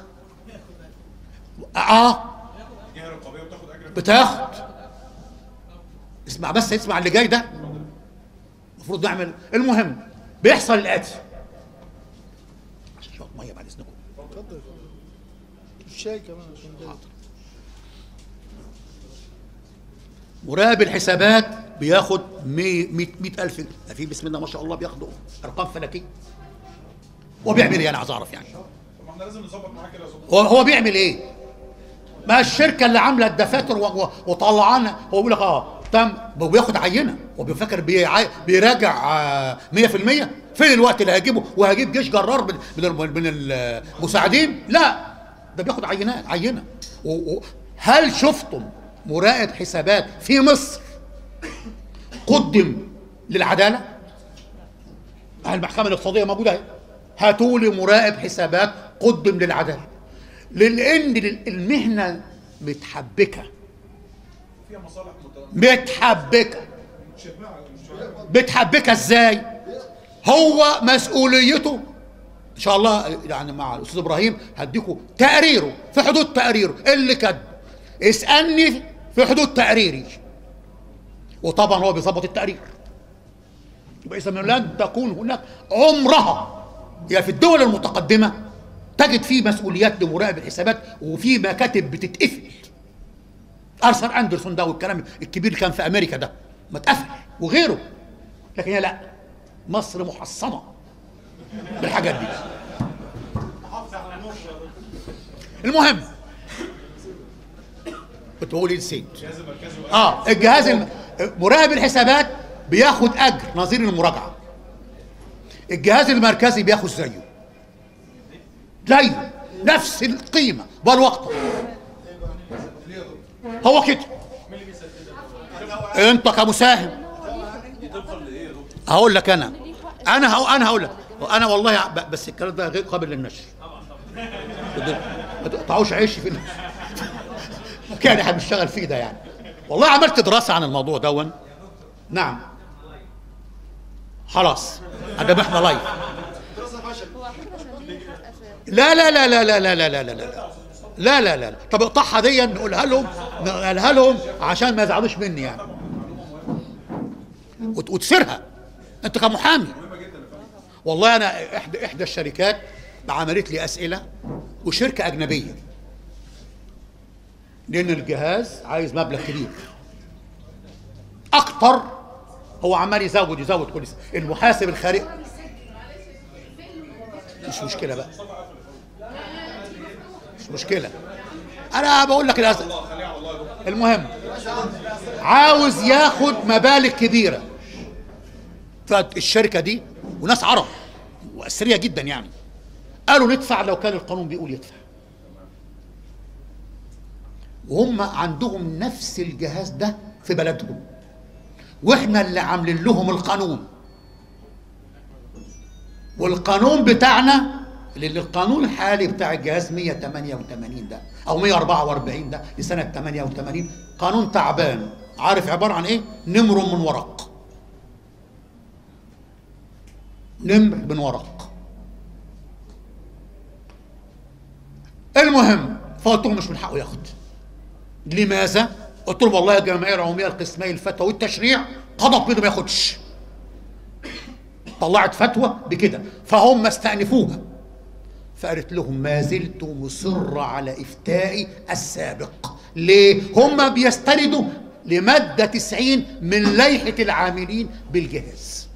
اه الجهه الرقابيه بتاخد اجر بتاخد اسمع بس اسمع اللي جاي ده المفروض نعمل المهم بيحصل الاتي عشان شويه ميه بعد اذنكم اتفضل الشاي كمان عشان ده مراقب الحسابات بياخد 100 100000 جنيه ده في بسم الله ما شاء الله بياخدوا ارقام فلكيه وبيعمل ايه انا عايز اعرف يعني طب ما احنا لازم نظبط معاه كده يا ظبط هو هو بيعمل ايه؟ ما الشركه اللي عامله الدفاتر و- و- وطلعانا هو بيقول لك اه تم هو بياخد عينه هو بيفكر بيع- بيراجع آه، 100% فين الوقت اللي هجيبه وهجيب جيش جرار من من الم- من المساعدين؟ لا ده بياخد عينات عينه و- و- هل شفتم مراقب حسابات في مصر قدم للعداله؟ المحكمه الاقتصاديه موجوده اهي هاتوا لي مراقب حسابات قدم للعداله لان المهنه متحبكه فيها مصالح مت- متحبكه متحبكه ازاي هو مسؤوليته ان شاء الله يعني مع الاستاذ ابراهيم هديكم تقريره في حدود تقريره اللي كاتبه اسالني في حدود تقريري وطبعا هو بيظبط التقرير يبقى اذا لن تكون هناك عمرها يعني في الدول المتقدمه تجد في مسؤوليات لمراقب الحسابات وفي مكاتب بتتقفل ارثر اندرسون ده والكلام الكبير اللي كان في امريكا ده ما اتقفل وغيره لكن هي لا مصر محصنه بالحاجات دي المهم كنت بقول ايه نسيت الجهاز المركزي وأجر. اه الجهاز الم... مراقب الحسابات بياخد اجر نظير المراجعه الجهاز المركزي بياخد زيه زيه نفس القيمه والوقت هو كده انت كمساهم هقول لك انا انا هقول انا هقول لك انا والله ب- بس الكلام ده غير قابل للنشر ما تقطعوش عيشي في النشر كان احنا بنشتغل فيه ده يعني والله عملت دراسه عن الموضوع دون نعم خلاص ادام احنا لايف لا لا لا لا لا لا لا لا لا لا لا لا لا طب اقطعها دي نقولها لهم نقولها لهم عشان ما يزعلوش مني يعني وت- وتسيرها انت كمحامي والله انا احدى احدى الشركات عملت لي اسئله وشركه اجنبيه لان الجهاز عايز مبلغ كبير اكتر هو عمال يزود يزود كل سنه المحاسب الخارجي مش مشكله بقى مش مشكله انا بقول لك الأز... المهم عاوز ياخد مبالغ كبيره فالشركه دي وناس عرب واثريه جدا يعني قالوا ندفع لو كان القانون بيقول يدفع وهم عندهم نفس الجهاز ده في بلدهم واحنا اللي عاملين لهم القانون والقانون بتاعنا اللي القانون الحالي بتاع الجهاز 188 ده او 144 ده لسنه 88 قانون تعبان عارف عباره عن ايه؟ نمر من ورق نمر من ورق المهم فقلت لهم مش من حقه ياخد لماذا؟ قلت لهم والله الجمعيه العموميه القسميه الفتوى والتشريع قضت منه ما ياخدش طلعت فتوى بكده فهم استأنفوها فقالت لهم ما زلت مصر على إفتائي السابق ليه؟ هم بيستندوا لمادة 90 من لائحة العاملين بالجهاز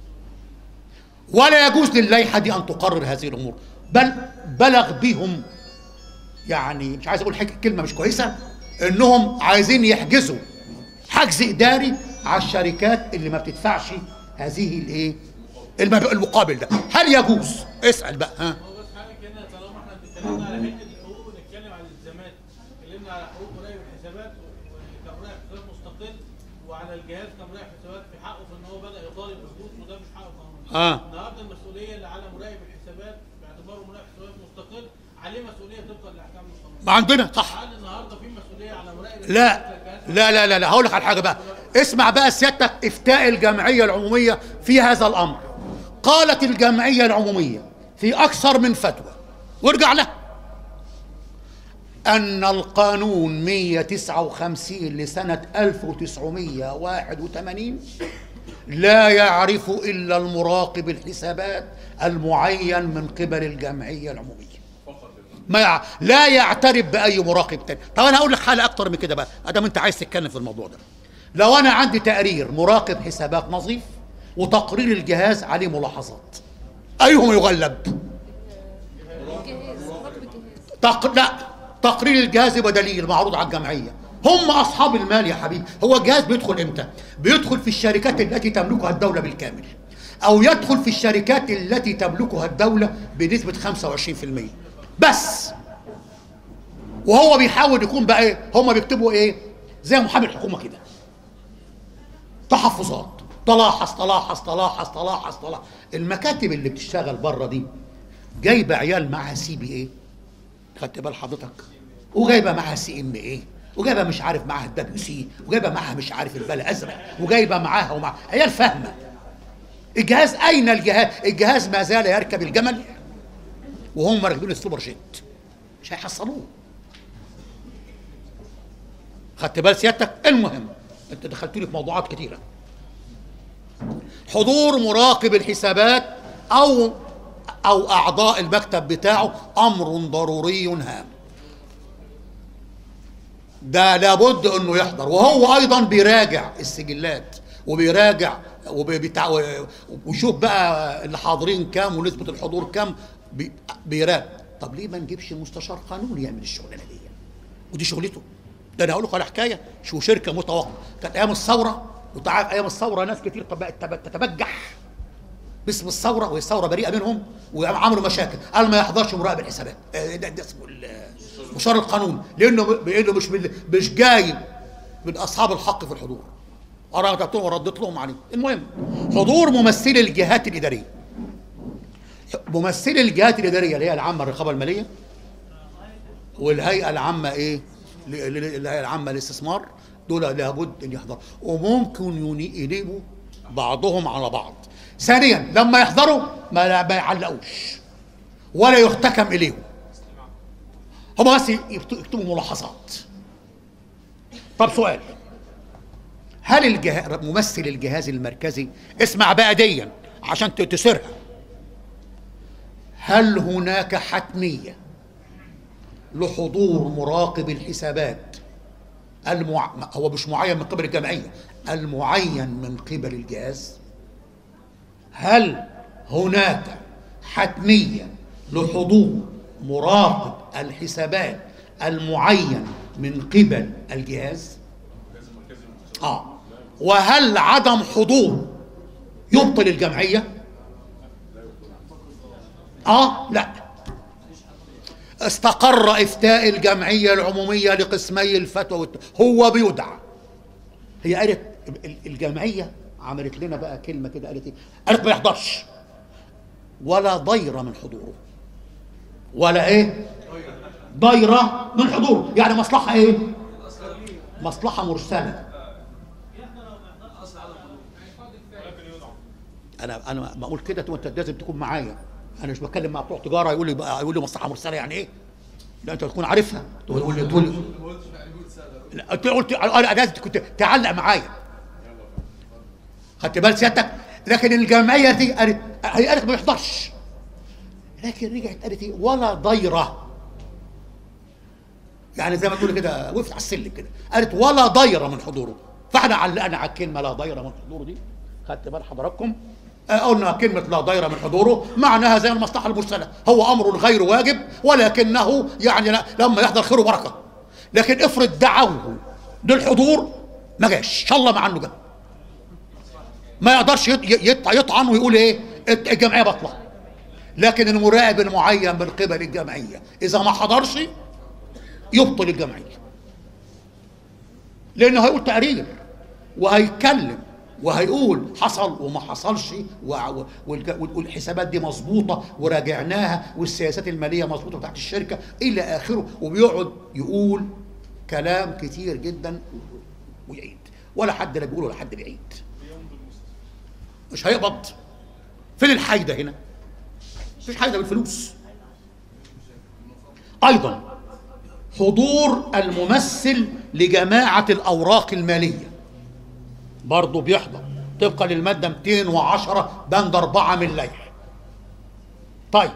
ولا يجوز للائحة دي أن تقرر هذه الأمور بل بلغ بهم يعني مش عايز أقول حاجة كلمة مش كويسة إنهم عايزين يحجزوا حجز إداري على الشركات اللي ما بتدفعش هذه الإيه؟ المب- المقابل ده هل يجوز؟ اسأل بقى ها هو بس حاجه كده طالما احنا اتكلمنا على حته الحقوق ونتكلم على الالتزامات اتكلمنا على حقوق مراقب الحسابات كمراقب حسابات مستقل وعلى الجهاز كمراقب حسابات في حقه في ان هو بدا يطالب بفلوس وده مش حقه قانوني آه. النهارده المسؤوليه اللي على مراقب الحسابات باعتباره مراقب حسابات مستقل عليه مسؤوليه طبقا لاحكام القانون ما عندنا صح هل النهارده في مسؤوليه على مراقب لا الحسابات لا لا لا, لا. هقول لك على حاجه بقى اسمع بقى سيادتك افتاء الجمعيه العموميه في هذا الامر قالت الجمعيه العموميه في اكثر من فتوى وارجع لها ان القانون 159 لسنه 1981 لا يعرف الا المراقب الحسابات المعين من قبل الجمعيه العموميه ما يع... لا يعترف باي مراقب تاني طب انا هقول لك حاله اكتر من كده بقى ادام انت عايز تتكلم في الموضوع ده لو انا عندي تقرير مراقب حسابات نظيف وتقرير الجهاز عليه ملاحظات ايهما يغلب الجهاز رقم الجهاز تق... لا تقرير الجهاز يبقى دليل معروض على الجمعيه هم اصحاب المال يا حبيبي هو الجهاز بيدخل امتى بيدخل في الشركات التي تملكها الدوله بالكامل او يدخل في الشركات التي تملكها الدوله بنسبه 25% بس وهو بيحاول يكون بقى ايه هم بيكتبوا ايه زي محامي الحكومه كده تحفظات تلاحظ تلاحظ تلاحظ تلاحظ تلاحظ المكاتب اللي بتشتغل بره دي جايبه عيال معاها سي بي ايه خدت بال حضرتك وجايبه معاها سي ام ايه وجايبه مش عارف معاها الدبليو سي وجايبه معاها مش عارف البلا ازرق وجايبه معاها ومع عيال فاهمه الجهاز اين الجهاز الجهاز ما زال يركب الجمل وهم راكبين السوبر جيت مش هيحصلوه خدت بال سيادتك المهم انت دخلتوني في موضوعات كتيره حضور مراقب الحسابات او او اعضاء المكتب بتاعه امر ضروري هام ده لابد انه يحضر وهو ايضا بيراجع السجلات وبيراجع وبيتع... ويشوف بقى اللي حاضرين كام ونسبه الحضور كام بي... بيراجع طب ليه ما نجيبش مستشار قانوني يعمل الشغلانه دي ودي شغلته ده انا هقول لك على حكايه شو شركه متوقعه كانت ايام الثوره وتعرف ايام الثوره ناس كتير بقت تب- تتبجح باسم الثوره وهي الثوره بريئه منهم وعملوا مشاكل قال ما يحضرش مراقب الحسابات آه، ده, ده اسمه ال- مشار القانون لانه لانه مش من مش جاي من اصحاب الحق في الحضور انا كتبت لهم ورديت لهم عليه المهم حضور ممثلي الجهات الاداريه ممثلي الجهات الاداريه اللي هي العامه الرقابه الماليه والهيئه العامه ايه ل- ل- الهيئه العامه للاستثمار دول لابد ان يحضروا وممكن يني- ينيبوا بعضهم على بعض ثانيا لما يحضروا ما, ما يعلقوش ولا يحتكم اليهم هم بس يكت- يكتبوا ملاحظات طب سؤال هل الجه... ممثل الجهاز المركزي اسمع بقى ديا عشان ت- تسرها هل هناك حتميه لحضور مراقب الحسابات المع... هو مش معين من قبل الجمعيه المعين من قبل الجهاز هل هناك حتميه لحضور مراقب الحسابات المعين من قبل الجهاز اه وهل عدم حضور يبطل الجمعيه اه لا استقر افتاء الجمعيه العموميه لقسمي الفتوى والت... هو بيدعى هي قالت ال- الجمعيه عملت لنا بقى كلمه كده قالت ايه قالت ما يحضرش ولا ضير من حضوره ولا ايه ضيره من حضوره يعني مصلحه ايه مصلحه مرسله انا انا بقول كده وانت لازم تكون معايا انا مش بتكلم مع بتوع تجاره يقول لي بقى يقول لي مصلحه مرسله يعني ايه لا انت تكون عارفها تقول لي تقول لي لا انت قلت انا لازم كنت تعلق معايا خدت بال سيادتك لكن الجمعيه دي قالت هي قالت ما يحضرش لكن رجعت قالت ايه ولا ضيره يعني زي ما تقول كده وقفت على السلم كده قالت ولا ضيره من حضوره فاحنا علقنا على الكلمه لا ضيره من حضوره دي خدت بال حضراتكم آه، قلنا كلمة لا ضير من حضوره معناها زي المصلحة المرسلة هو أمر غير واجب ولكنه يعني لا- لما يحضر خير وبركة لكن افرض دعوه للحضور ما جاش ان شاء الله مع انه جه ما يقدرش يط- يط- يطعن ويقول ايه الت- الجمعيه بطله لكن المراقب المعين من قبل الجمعيه اذا ما حضرش يبطل الجمعيه لانه هيقول تقرير وهيتكلم وهيقول حصل وما حصلش و- والج- والحسابات دي مظبوطه وراجعناها والسياسات الماليه مظبوطه بتاعت الشركه الى اخره وبيقعد يقول كلام كتير جدا ويعيد ولا حد لا بيقول ولا حد بيعيد مش هيقبض فين الحايده هنا مفيش حايده بالفلوس ايضا حضور الممثل لجماعه الاوراق الماليه برضه بيحضر طبقا للماده 210 بند 4 من اللائحه طيب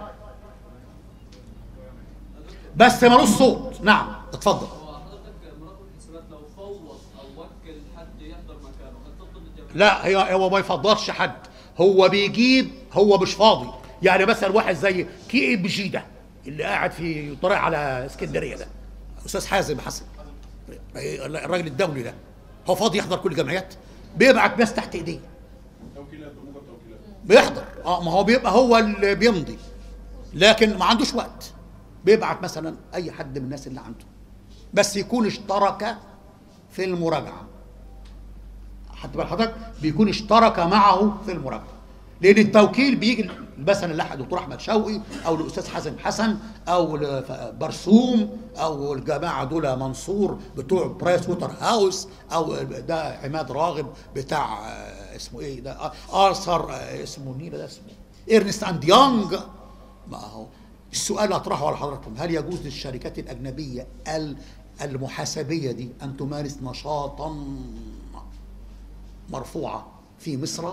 بس ملوش صوت نعم اتفضل هو حضرتك مراقب الحسابات لو فوض او وكل حد يحضر مكانه هل تفضل الجمعيه؟ لا هي هو ما يفضلش حد هو بيجيب هو مش فاضي يعني مثلا واحد زي كي ام جي ده اللي قاعد في طريق على اسكندريه ده استاذ حازم حسن الراجل الدولي ده هو فاضي يحضر كل الجمعيات بيبعت ناس تحت ايديه توكيلات بموجب توكيلات بيحضر اه ما هو بيبقى هو اللي بيمضي لكن ما عندوش وقت بيبعت مثلا اي حد من الناس اللي عنده بس يكون اشترك في المراجعه حتى بال حضرتك بيكون اشترك معه في المراجعه لان التوكيل بيجي مثلا لاحد دكتور احمد شوقي او الاستاذ حازم حسن او برسوم او الجماعه دول منصور بتوع برايس ووتر هاوس او ده عماد راغب بتاع آه، اسمه ايه ده آه، ارثر آه، اسمه مين ده اسمه ايرنست اند يونج ما هو السؤال اطرحه على حضراتكم هل يجوز للشركات الاجنبيه ال- المحاسبيه دي ان تمارس نشاطا مرفوعه في مصر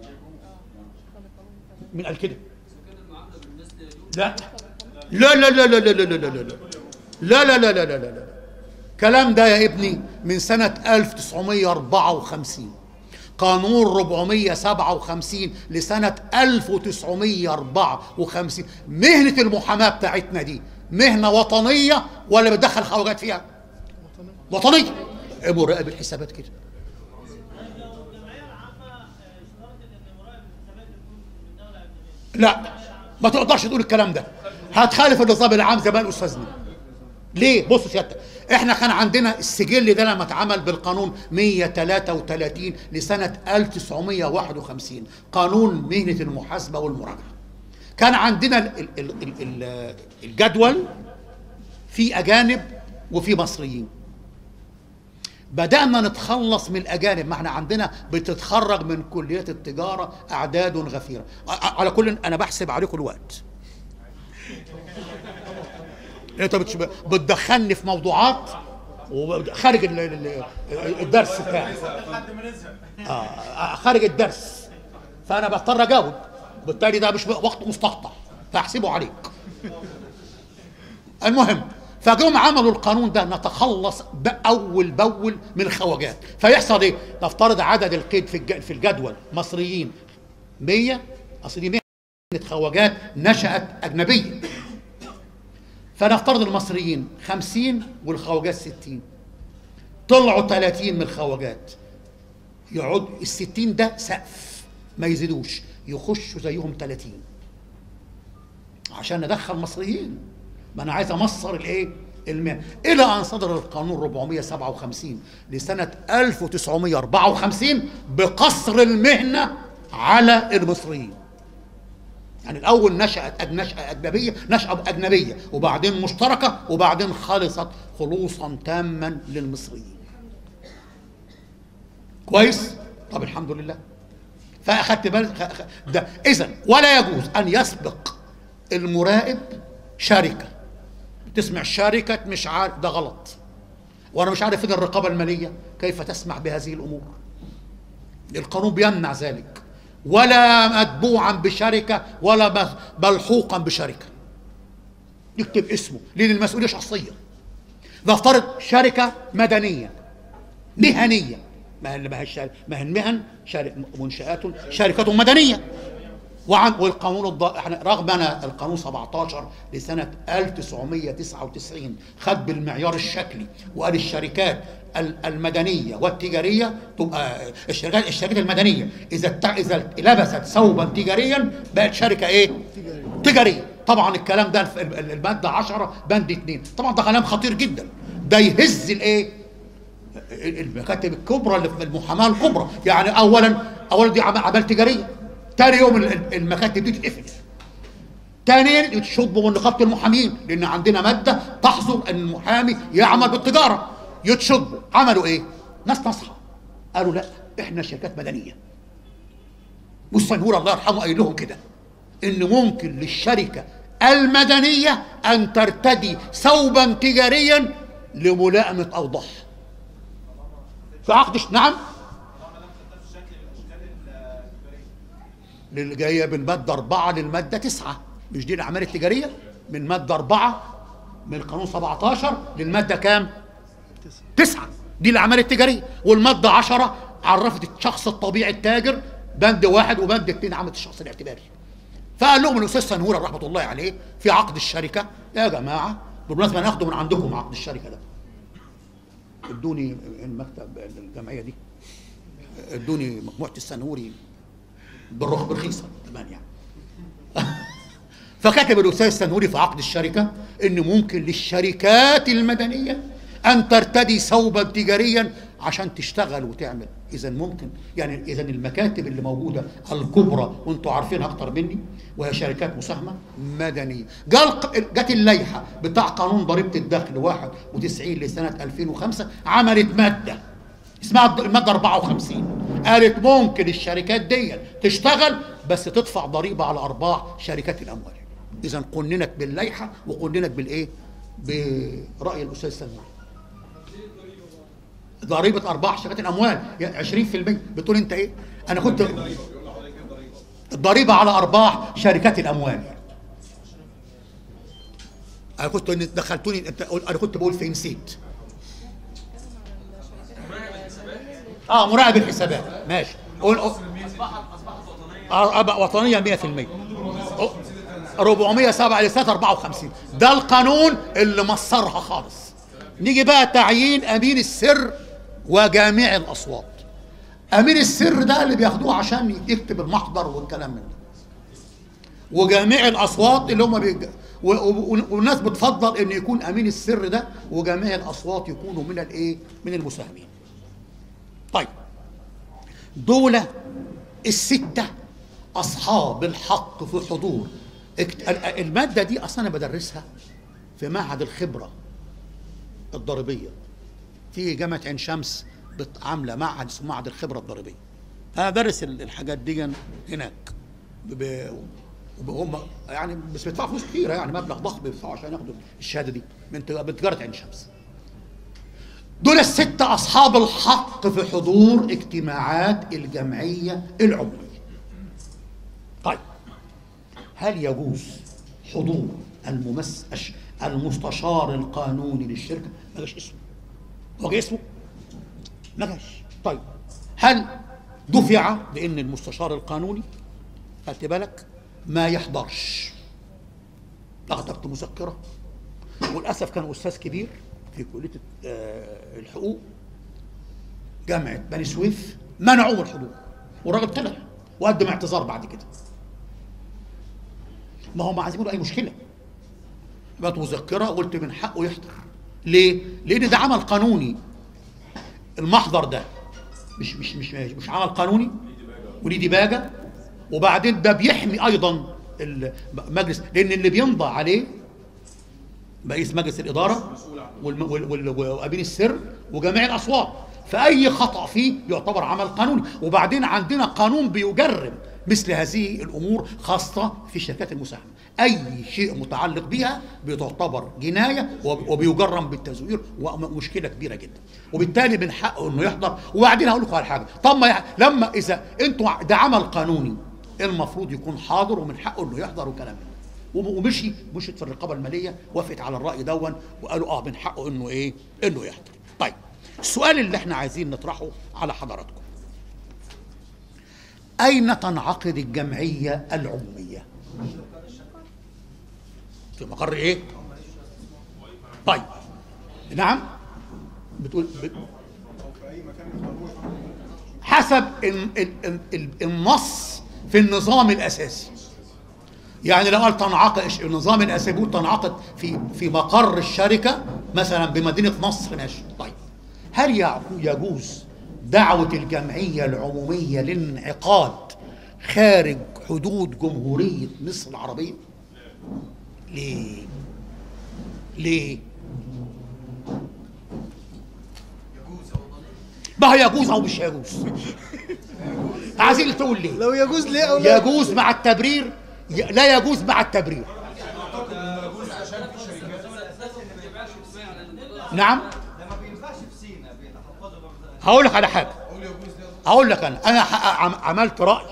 من قال كده كان المعامله بالنسبه له لا لا لا لا لا لا لا لا لا لا لا لا لا لا لا لا لا الكلام ده يا ابني من سنة 1954 قانون 457 لسنة 1954 مهنة المحاماة بتاعتنا دي مهنة وطنية ولا بتدخل خواجات فيها؟ وطنية مراقب الحسابات كده لو الجمعيه العامه اشترطت ان مراقب الحسابات يكون من الدوله لا ما تقدرش تقول الكلام ده هتخالف النظام العام زي ما قال استاذنا ليه بصوا سيادتك احنا كان عندنا السجل ده لما اتعمل بالقانون 133 لسنه 1951 قانون مهنه المحاسبه والمراجعه كان عندنا ال- ال- ال- ال- ال- الجدول في اجانب وفي مصريين بدأنا نتخلص من الأجانب ما احنا عندنا بتتخرج من كلية التجارة أعداد غفيرة ع- على كل أنا بحسب عليكم الوقت انت بتش- بتدخلني في موضوعات وخارج ال- ال- ال- الدرس بتاعي لحد ما نزهق آه، خارج الدرس فانا بضطر اجاوب بالتالي ده مش وقت مستقطع فاحسبه عليك المهم فجم عملوا القانون ده نتخلص باول باول من الخواجات فيحصل ايه نفترض عدد القيد في الج- في الجدول مصريين 100 اصل دي مهنه خواجات نشات اجنبيه فنفترض المصريين 50 والخواجات 60 طلعوا 30 من الخواجات يقعد الستين ده سقف ما يزيدوش يخشوا زيهم 30 عشان ندخل مصريين ما انا عايز امصر الايه المهنه الى ان صدر القانون 457 لسنه 1954 بقصر المهنه على المصريين يعني الاول نشات أج- نشاه اجنبيه نشاه اجنبيه وبعدين مشتركه وبعدين خلصت خلوصا تاما للمصريين كويس طب الحمد لله فاخدت بالك خ- خ- ده اذا ولا يجوز ان يسبق المراقب شركه تسمع شركه مش عارف ده غلط وانا مش عارف ان الرقابه الماليه كيف تسمح بهذه الامور القانون بيمنع ذلك ولا متبوعا بشركه ولا م- ملحوقا بشركه يكتب اسمه لان المسؤوليه شخصيه نفترض شركه مدنيه مهنيه ما هي ما هي الشر- ما هي المهن شر- منشآت شركة مدنية وعن والقانون الض... احنا رغم انا القانون 17 لسنه 1999 خد بالمعيار الشكلي وقال الشركات ال- المدنيه والتجاريه تبقى الشركات الشركات المدنيه اذا الت... اذا لبست ثوبا تجاريا بقت شركه ايه؟ تجاريه طبعا الكلام ده الف- ال- الماده 10 بند 2 طبعا ده كلام خطير جدا ده يهز الايه؟ المكاتب الكبرى اللي في المحاماه الكبرى يعني اولا اولا دي عم- اعمال تجاريه تاني يوم ال- ال- المكاتب دي تتقفل ثانيا يتشطبوا من نقابه المحامين لان عندنا ماده تحظر ان المحامي يعمل بالتجاره يتشطبوا عملوا ايه؟ ناس نصحى قالوا لا احنا شركات مدنيه والسنهور الله يرحمه قايل لهم كده ان ممكن للشركه المدنيه ان ترتدي ثوبا تجاريا لملائمه اوضاعها في عقد ش- نعم اللي جايه من ماده أربعة للماده تسعة مش دي الاعمال التجاريه من ماده أربعة من القانون 17 للماده كام؟ تسعة دي الاعمال التجاريه والماده 10 عرفت الشخص الطبيعي التاجر بند واحد وبند اثنين عملت الشخص الاعتباري فقال لهم الاستاذ سنهوره رحمه الله عليه في عقد الشركه يا جماعه بالمناسبه ناخده من عندكم عقد الشركه ده ادوني المكتب الجمعيه دي ادوني مجموعه السنهوري بالرخ برخيصه كمان يعني فكتب الاستاذ السنهوري في عقد الشركه ان ممكن للشركات المدنيه ان ترتدي ثوبا تجاريا عشان تشتغل وتعمل اذا ممكن يعني اذا المكاتب اللي موجوده الكبرى وانتم عارفينها اكتر مني وهي شركات مساهمه مدنيه قال جت اللائحه بتاع قانون ضريبه الدخل 91 لسنه 2005 عملت ماده اسمها الماده 54 قالت ممكن الشركات دي تشتغل بس تدفع ضريبه على ارباح شركات الاموال اذا قننت باللائحه وقننت بالايه براي الاستاذ سلمان ضريبه ارباح شركات الاموال يعني 20% بتقول انت ايه انا كنت الضريبه على ارباح شركات الاموال انا كنت دخلتوني انت انا كنت بقول في نسيت اه مراقب الحسابات ماشي قول اصبحت اصبحت وطنيه آه، أبقى وطنيه 100% أو- 407 لسنه 54 ده القانون اللي مصرها خالص نيجي بقى تعيين امين السر وجامع الاصوات امين السر ده اللي بياخدوه عشان يكتب المحضر والكلام من ده وجميع الاصوات اللي هم بيج... و... و... والناس بتفضل ان يكون امين السر ده وجميع الاصوات يكونوا من الايه من المساهمين طيب دول الستة أصحاب الحق في حضور اكت- ال- المادة دي أصلا أنا بدرسها في معهد الخبرة الضريبية في جامعة عين شمس بت- عاملة معهد اسمه معهد الخبرة الضريبية أنا بدرس ال- الحاجات دي هناك ب- ب- هم يعني بس بيدفعوا فلوس كتيرة يعني مبلغ ضخم بيدفعوا عشان ياخدوا الشهادة دي من تج- من تجارة عين شمس دول الستة أصحاب الحق في حضور اجتماعات الجمعية العمومية طيب هل يجوز حضور الممس الش- المستشار القانوني للشركة ما جاش اسمه هو جه اسمه ما جاش طيب هل دفع بأن المستشار القانوني خدت بالك ما يحضرش أخذت مذكرة وللأسف كان أستاذ كبير في كلية آه، الحقوق جامعة بني سويف منعوه من الحضور والراجل طلع وقدم اعتذار بعد كده ما هو ما عايزين يقولوا أي مشكلة بقت مذكرة قلت من حقه يحضر ليه؟ لأن ده عمل قانوني المحضر ده مش مش مش مش عمل قانوني وليه ديباجة وبعدين ده بيحمي أيضا المجلس لأن اللي بيمضى عليه رئيس مجلس الإدارة والم- وال- وال- وأمين السر وجميع الأصوات فأي خطأ فيه يعتبر عمل قانوني وبعدين عندنا قانون بيجرم مثل هذه الأمور خاصة في الشركات المساهمة أي شيء متعلق بها بتعتبر جناية وب- وبيجرم بالتزوير ومشكلة كبيرة جدا وبالتالي من حقه انه يحضر وبعدين هقول لكم على حاجه طب ما يح- لما اذا انتوا ده عمل قانوني المفروض يكون حاضر ومن حقه انه يحضر وكلام من ده. وم- ومشي مشيت في الرقابه الماليه وافقت على الراي دون وقالوا اه من حقه انه ايه انه يحضر طيب السؤال اللي احنا عايزين نطرحه على حضراتكم اين تنعقد الجمعيه العموميه في مقر ايه طيب نعم بتقول بت... حسب ال- ال- ال- ال- النص في النظام الاساسي يعني لو قال تنعقد النظام الاساسي بيقول تنعقد في في مقر الشركه مثلا بمدينه نصر ماشي طيب هل يع- يجوز دعوه الجمعيه العموميه للانعقاد خارج حدود جمهوريه مصر العربيه؟ ليه؟ ليه؟ ما هي يجوز او مش يجوز عايزين تقول ليه لو يجوز ليه او لا يجوز مع التبرير ي- لا يجوز مع التبرير نعم هقول لك على حاجه هقول لك انا انا ح- عم- عملت راي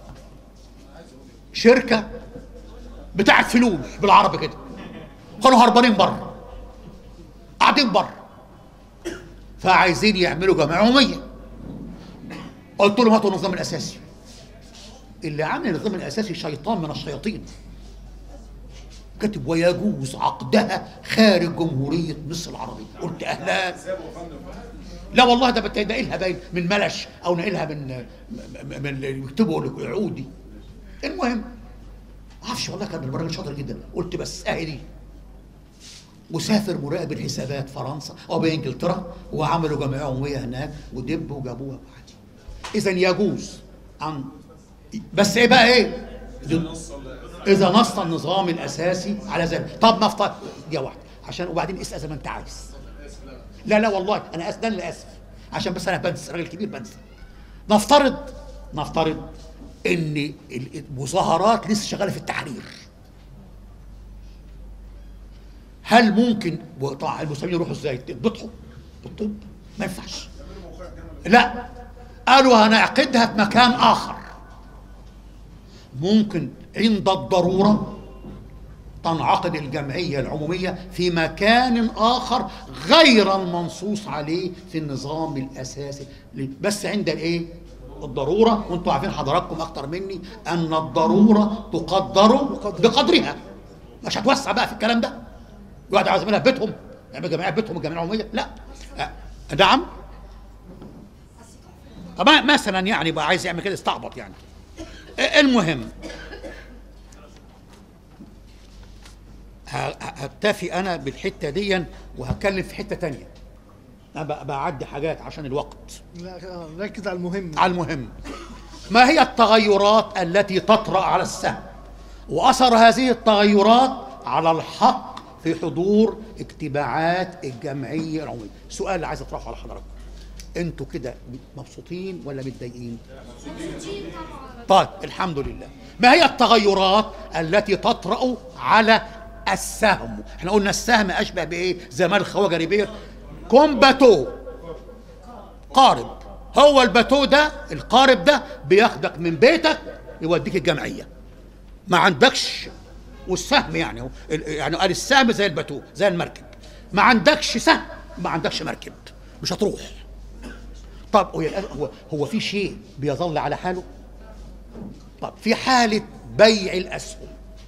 شركه بتاعت فلوس بالعربي كده كانوا هربانين بره قاعدين بره فعايزين يعملوا جمعيه عموميه قلت لهم هاتوا النظام الاساسي اللي عامل النظام الاساسي شيطان من الشياطين كاتب ويجوز عقدها خارج جمهوريه مصر العربيه قلت اهلا لا والله ده بت- ده ناقلها باين من ملش او ناقلها من من من اللي يكتبوا عودي المهم ما اعرفش والله كان الراجل شاطر جدا قلت بس اهي دي وسافر مراقب الحسابات فرنسا او بانجلترا وعملوا جمعيه عموميه هناك ودب وجابوها بعدين اذا يجوز ان بس ايه بقى ايه اذا نص النظام الاساسي على ذلك طب نفترض دي واحده عشان وبعدين اسال زي ما انت عايز لا لا والله انا اسف ده اللي اسف عشان بس انا بنسى راجل كبير بنسى نفترض نفترض ان المظاهرات لسه شغاله في التحرير هل ممكن طبعا المسلمين يروحوا ازاي يتبطحوا بالطب ما ينفعش لا قالوا هنعقدها في مكان اخر ممكن عند الضروره تنعقد الجمعيه العموميه في مكان اخر غير المنصوص عليه في النظام الاساسي بس عند الايه الضروره وانتم عارفين حضراتكم اكتر مني ان الضروره تقدر بقدرها مش هتوسع بقى في الكلام ده واحد عايز يعملها في بيتهم يعمل جمعيه في بيتهم الجمعيه العموميه لا أه. نعم ما- مثلا يعني بقى عايز يعمل كده استعبط يعني آه، المهم ه- هكتفي انا بالحته دي وهتكلم في حته تانية انا ب- بعدي حاجات عشان الوقت لا آه، ركز على المهم على المهم ما هي التغيرات التي تطرا على السهم واثر هذه التغيرات على الحق في حضور اجتماعات الجمعيه العموميه سؤال اللي عايز اطرحه على حضراتكم انتوا كده مبسوطين ولا متضايقين طيب الحمد لله ما هي التغيرات التي تطرا على السهم احنا قلنا السهم اشبه بايه زي ما الخواجه ريبير كومباتو قارب هو الباتو ده القارب ده بياخدك من بيتك يوديك الجمعيه ما عندكش والسهم يعني هو ال- يعني قال السهم زي الباتو زي المركب ما عندكش سهم ما عندكش مركب مش هتروح طب هو هو, هو في شيء بيظل على حاله طب في حاله بيع الاسهم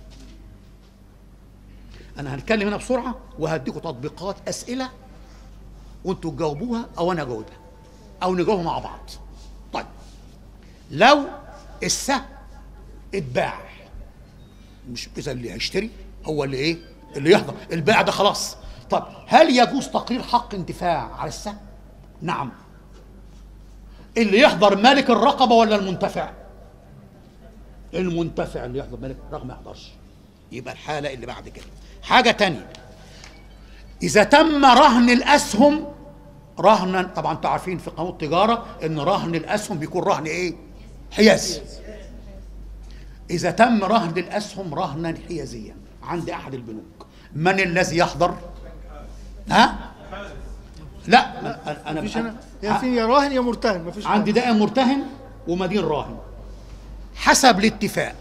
انا هنتكلم هنا بسرعه وهديكم تطبيقات اسئله وانتوا تجاوبوها او انا اجاوبها او نجاوبها مع بعض طيب لو السهم اتباع مش اذا اللي هيشتري هو اللي ايه اللي يحضر البيع ده خلاص طب هل يجوز تقرير حق انتفاع على السهم نعم اللي يحضر مالك الرقبه ولا المنتفع المنتفع اللي يحضر مالك الرقبه ما يحضرش يبقى الحاله اللي بعد كده حاجه تانية اذا تم رهن الاسهم رهنا طبعا انتوا عارفين في قانون التجاره ان رهن الاسهم بيكون رهن ايه حيازي اذا تم رهن الاسهم رهنا حيازيا عند احد البنوك من الذي يحضر ها لا انا انا مفيش انا يا في يا راهن يا مرتهن مفيش عندي حاجة. دائم مرتهن ومدين راهن حسب الاتفاق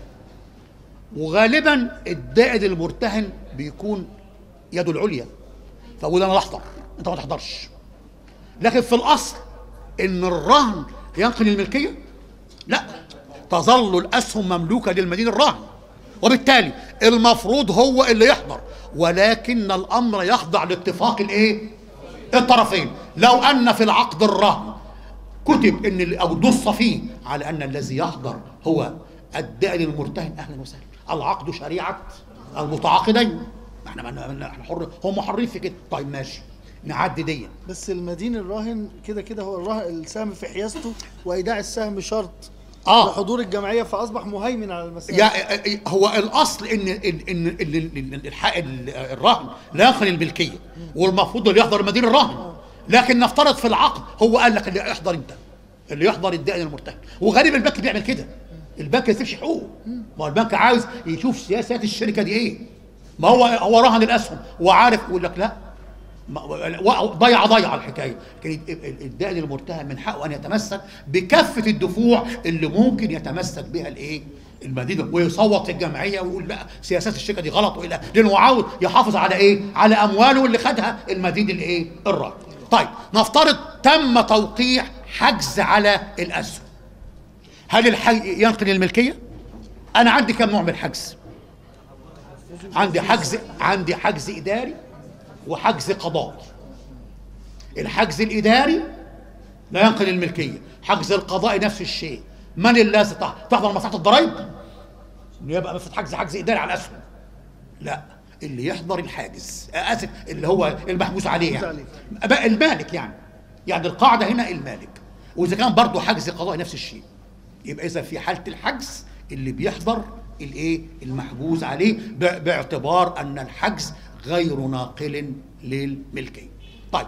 وغالبا الدائن المرتهن بيكون يده العليا فاقول انا احضر انت ما تحضرش لكن في الاصل ان الرهن ينقل الملكيه لا تظل الاسهم مملوكه للمدين الراهن وبالتالي المفروض هو اللي يحضر ولكن الامر يخضع لاتفاق الايه الطرفين لو ان في العقد الرهن كتب ان ال- او نص فيه على ان الذي يحضر هو الدائن المرتهن اهلا وسهلا العقد شريعه المتعاقدين احنا ما- احنا حر هم حرين في كده طيب ماشي نعدي دي بس المدين الراهن كده كده هو الراهن السهم في حيازته وايداع السهم شرط آه. لحضور الجمعيه فاصبح مهيمن على المسائل يا هو الاصل ان ان ان, إن, إن الحق الرهن لا يخل الملكيه والمفروض اللي يحضر مدير الرهن لكن نفترض في العقد هو قال لك اللي يحضر انت اللي يحضر الدائن المرتهن وغالبا البنك بيعمل كده البنك ما يسيبش حقوقه ما هو البنك عاوز يشوف سياسات الشركه دي ايه ما هو هو رهن الاسهم وعارف يقول لك لا ما- ضيع ضيع الحكايه لكن الدائن المرتهن من حقه ان يتمسك بكافه الدفوع اللي ممكن يتمسك بها الايه المدينه ويصوت في الجمعيه ويقول لا سياسات الشركه دي غلط والى لانه هو عاوز يحافظ على ايه؟ على امواله اللي خدها المدين الايه؟ الراجل. طيب نفترض تم توقيع حجز على الاسهم. هل الحي ينقل الملكيه؟ انا عندي كم نوع من الحجز؟ عندي حجز عندي حجز اداري وحجز قضائي الحجز الاداري لا ينقل الملكيه حجز القضائي نفس الشيء من الذي تح- تحضر مصلحه الضرائب انه يبقى مثلا حجز حجز اداري على الاسهم لا اللي يحضر الحاجز آه، اسف اللي هو المحجوز عليه يعني بقى المالك يعني يعني القاعده هنا المالك واذا كان برضه حجز قضائي نفس الشيء يبقى اذا في حاله الحجز اللي بيحضر الايه المحجوز عليه ب- باعتبار ان الحجز غير ناقل للملكيه طيب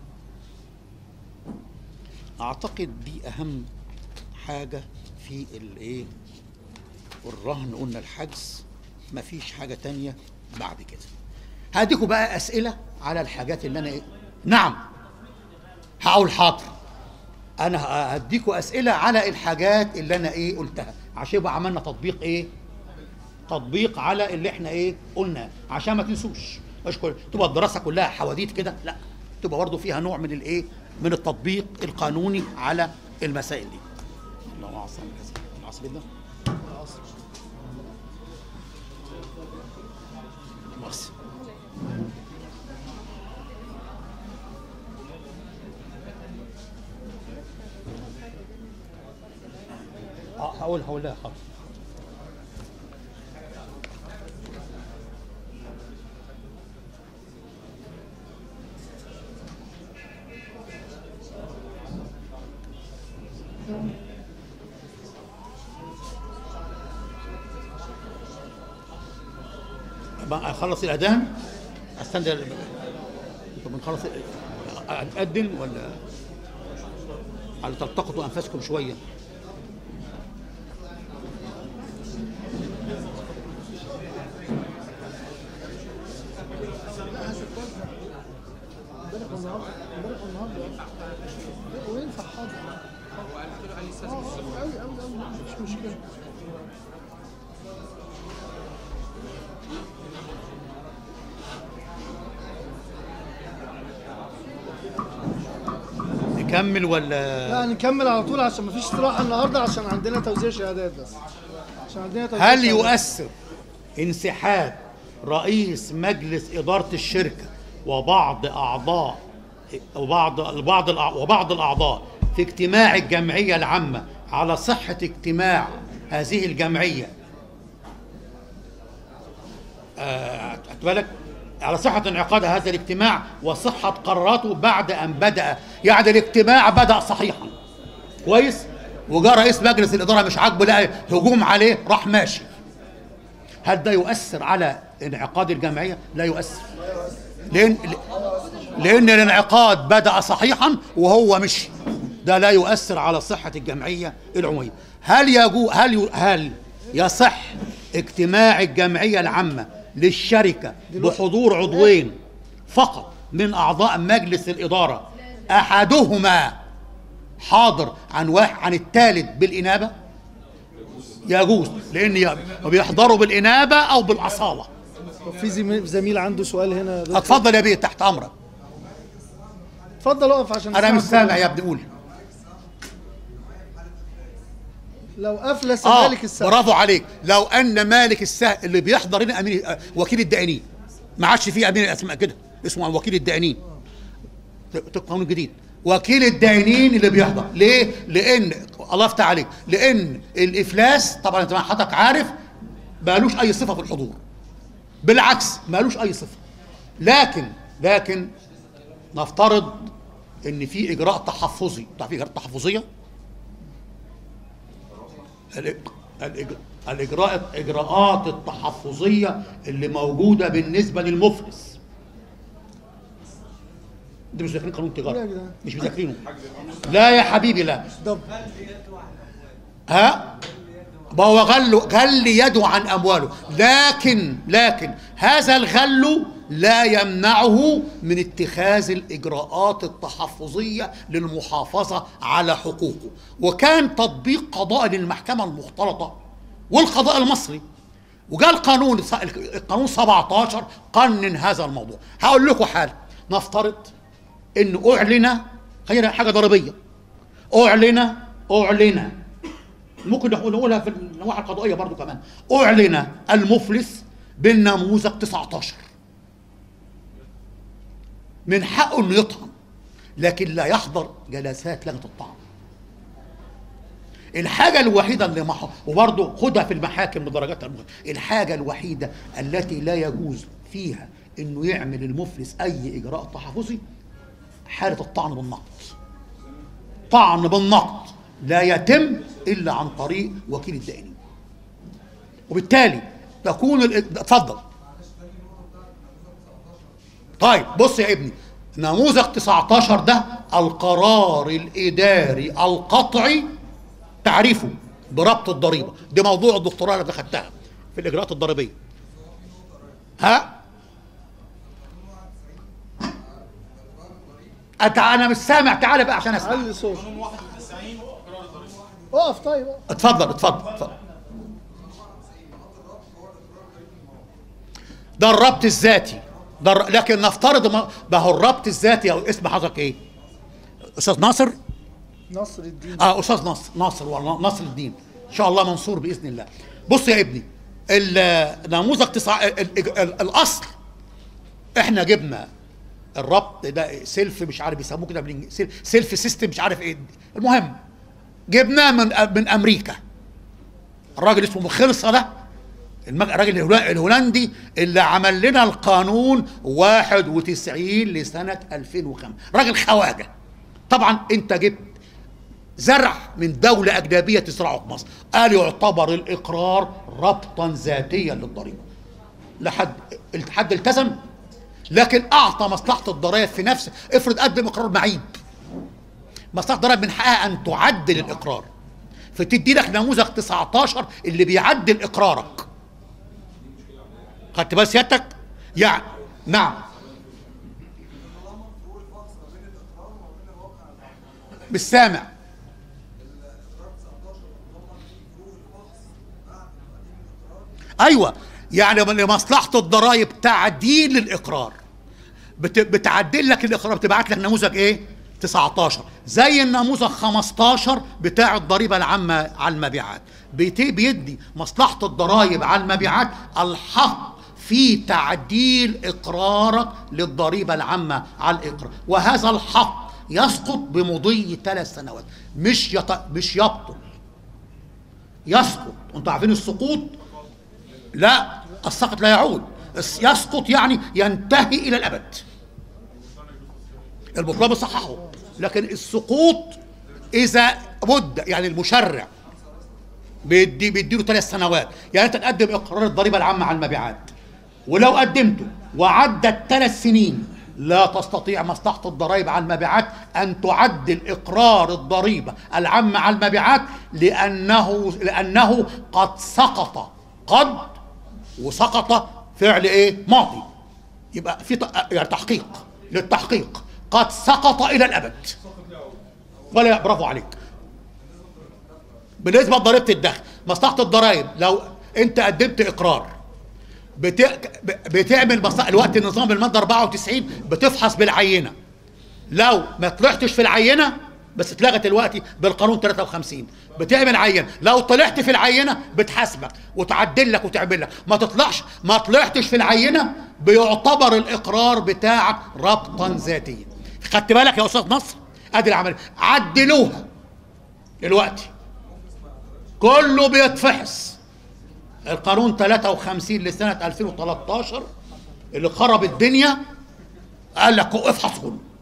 اعتقد دي اهم حاجه في الايه والرهن قلنا الحجز مفيش حاجه تانية بعد كده هديكم بقى اسئله على الحاجات اللي انا إيه؟ نعم هقول حاضر انا هديكوا اسئله على الحاجات اللي انا ايه قلتها عشان يبقى عملنا تطبيق ايه تطبيق على اللي احنا ايه قلنا عشان ما تنسوش مش كل تبقى الدراسه كلها حواديت كده لا تبقى برضه فيها نوع من الايه من التطبيق القانوني على المسائل دي اللهم عصر العصر ده بس اه هقول هقول لها حاضر بقى اخلص الاذان استنى طب بنخلص اقدم ولا على تلتقطوا انفاسكم شويه امبارح والنهارده امبارح والنهارده لا، وينفع حاضر اه قوي قوي قوي مش مشكله نكمل ولا لا نكمل على طول عشان مفيش استراحه النهارده عشان عندنا توزيع شهادات بس عشان عندنا توزيع هل شهادات. يؤثر انسحاب رئيس مجلس إدارة الشركة وبعض أعضاء وبعض بعض الأع- وبعض الأعضاء في اجتماع الجمعية العامة على صحة اجتماع هذه الجمعية آه، خدت بالك على صحة انعقاد هذا الاجتماع وصحة قراراته بعد أن بدأ يعني الاجتماع بدأ صحيحا كويس وجاء رئيس مجلس الإدارة مش عاجبه لقى هجوم عليه راح ماشي هل ده يؤثر على انعقاد الجمعية؟ لا يؤثر لأن لأن الانعقاد بدأ صحيحا وهو مشي ده لا يؤثر على صحة الجمعية العمومية هل يجو هل ي- هل يصح اجتماع الجمعية العامة للشركة بحضور عضوين فقط من أعضاء مجلس الإدارة أحدهما حاضر عن واحد عن الثالث بالإنابة يجوز لأن ي- بيحضروا بالإنابة أو بالأصالة طب في زميل, زميل عنده سؤال هنا يا دكتور. اتفضل يا بيه تحت أمرك اتفضل اقف عشان أنا نسمعك مش سامع كلنا. يا ابني قول لو افلس اه مالك السهم برافو عليك لو ان مالك السهم اللي بيحضر هنا امين آه، وكيل الدائنين ما عادش فيه امين الاسماء كده اسمه وكيل الدائنين ده ده قانون جديد وكيل الدائنين اللي بيحضر ليه لان الله يفتح عليك لان الافلاس طبعا انت حضرتك عارف مالوش اي صفه في الحضور بالعكس مالوش اي صفه لكن لكن نفترض ان في اجراء تحفظي تعرف في اجراء تحفظيه الإج- الإج- الإجراء الإجراءات التحفظية اللي موجودة بالنسبة للمفلس دي مش ذاكرين قانون لا يا تجارة جدعان. مش مذاكرينه لا يا حبيبي لا طب ها ما هو غل غل يده عن امواله لكن لكن هذا الغل لا يمنعه من اتخاذ الاجراءات التحفظيه للمحافظه على حقوقه وكان تطبيق قضاء للمحكمه المختلطه والقضاء المصري وجاء القانون القانون 17 قنن هذا الموضوع هقول لكم حاله نفترض ان اعلن خلينا حاجه ضريبيه اعلن اعلن ممكن نقول- نقولها في النواحي القضائيه برضو كمان اعلن المفلس بالنموذج 19 من حقه انه يطعن لكن لا يحضر جلسات لجنه الطعن الحاجة الوحيدة اللي مح... وبرضه خدها في المحاكم بدرجات المخ... الحاجة الوحيدة التي لا يجوز فيها انه يعمل المفلس اي اجراء تحفظي حالة الطعن بالنقد طعن بالنقد لا يتم الا عن طريق وكيل الدائنين وبالتالي تكون ال... اتفضل طيب بص يا ابني نموذج 19 ده القرار الاداري القطعي تعريفه بربط الضريبه ده موضوع الدكتوراه اللي خدتها في الاجراءات الضريبيه ها أت- انا مش سامع تعالى بقى عشان اسمع علي صوت اقف طيب اقف. اتفضل اتفضل اتفضل ده الربط الذاتي ده الر- لكن نفترض ما ما هو الربط الذاتي او اسم حضرتك ايه؟ استاذ ناصر؟ نصر الدين اه استاذ ناصر ناصر والله ناصر الدين ان شاء الله منصور باذن الله بص يا ابني النموذج تسعة ال- ال- ال- الاصل احنا جبنا الربط ده سيلف مش عارف بيسموه كده بالانجليزي سيل- سيلف سيستم مش عارف ايه المهم جبناه من من امريكا الراجل اسمه مخلصه ده المج- الراجل الهولا- الهولندي اللي عمل لنا القانون 91 لسنه 2005 راجل خواجه طبعا انت جبت زرع من دولة أجنبية تزرعه في مصر قال يعتبر الإقرار ربطا ذاتيا للضريبة لحد الحد التزم لكن أعطى مصلحة الضرائب في نفسه افرض قدم إقرار معيب مصلحة الضرائب من حقها أن تعدل الإقرار فتدي لك نموذج 19 اللي بيعدل إقرارك خدت بال سيادتك؟ يعني نعم مش سامع ايوه يعني لمصلحه الضرائب تعديل الاقرار بت... بتعدل لك الاقرار بتبعت لك نموذج ايه 19 زي النموذج 15 بتاع الضريبه العامه على المبيعات بيت- بيدي مصلحه الضرائب على المبيعات الحق في تعديل اقرارك للضريبه العامه على الاقرار وهذا الحق يسقط بمضي ثلاث سنوات مش يط... مش يبطل يسقط انتوا عارفين السقوط لا السقط لا يعود الس- يسقط يعني ينتهي الى الابد البطلان بيصححه لكن السقوط اذا مد يعني المشرع بيدي بيديله ثلاث سنوات يعني انت تقدم اقرار الضريبه العامه على المبيعات ولو قدمته وعدت ثلاث سنين لا تستطيع مصلحة الضرائب على المبيعات أن تعدل إقرار الضريبة العامة على المبيعات لأنه لأنه قد سقط قد وسقط فعل إيه؟ ماضي يبقى في ت- يعني تحقيق للتحقيق قد سقط إلى الأبد ولا برافو عليك بالنسبه لضريبه الدخل مصلحه الضرائب لو انت قدمت اقرار بت... بتعمل مصلحة الوقت النظام بالماده 94 بتفحص بالعينه لو ما طلعتش في العينه بس اتلغت دلوقتي بالقانون 53 بتعمل عينه لو طلعت في العينه بتحاسبك وتعدل لك وتعمل لك ما تطلعش ما طلعتش في العينه بيعتبر الاقرار بتاعك ربطا ذاتيا خدت بالك يا استاذ نصر ادي العمليه عدلوها دلوقتي كله بيتفحص القانون 53 لسنة 2013 اللي خرب الدنيا قال لك افحص كله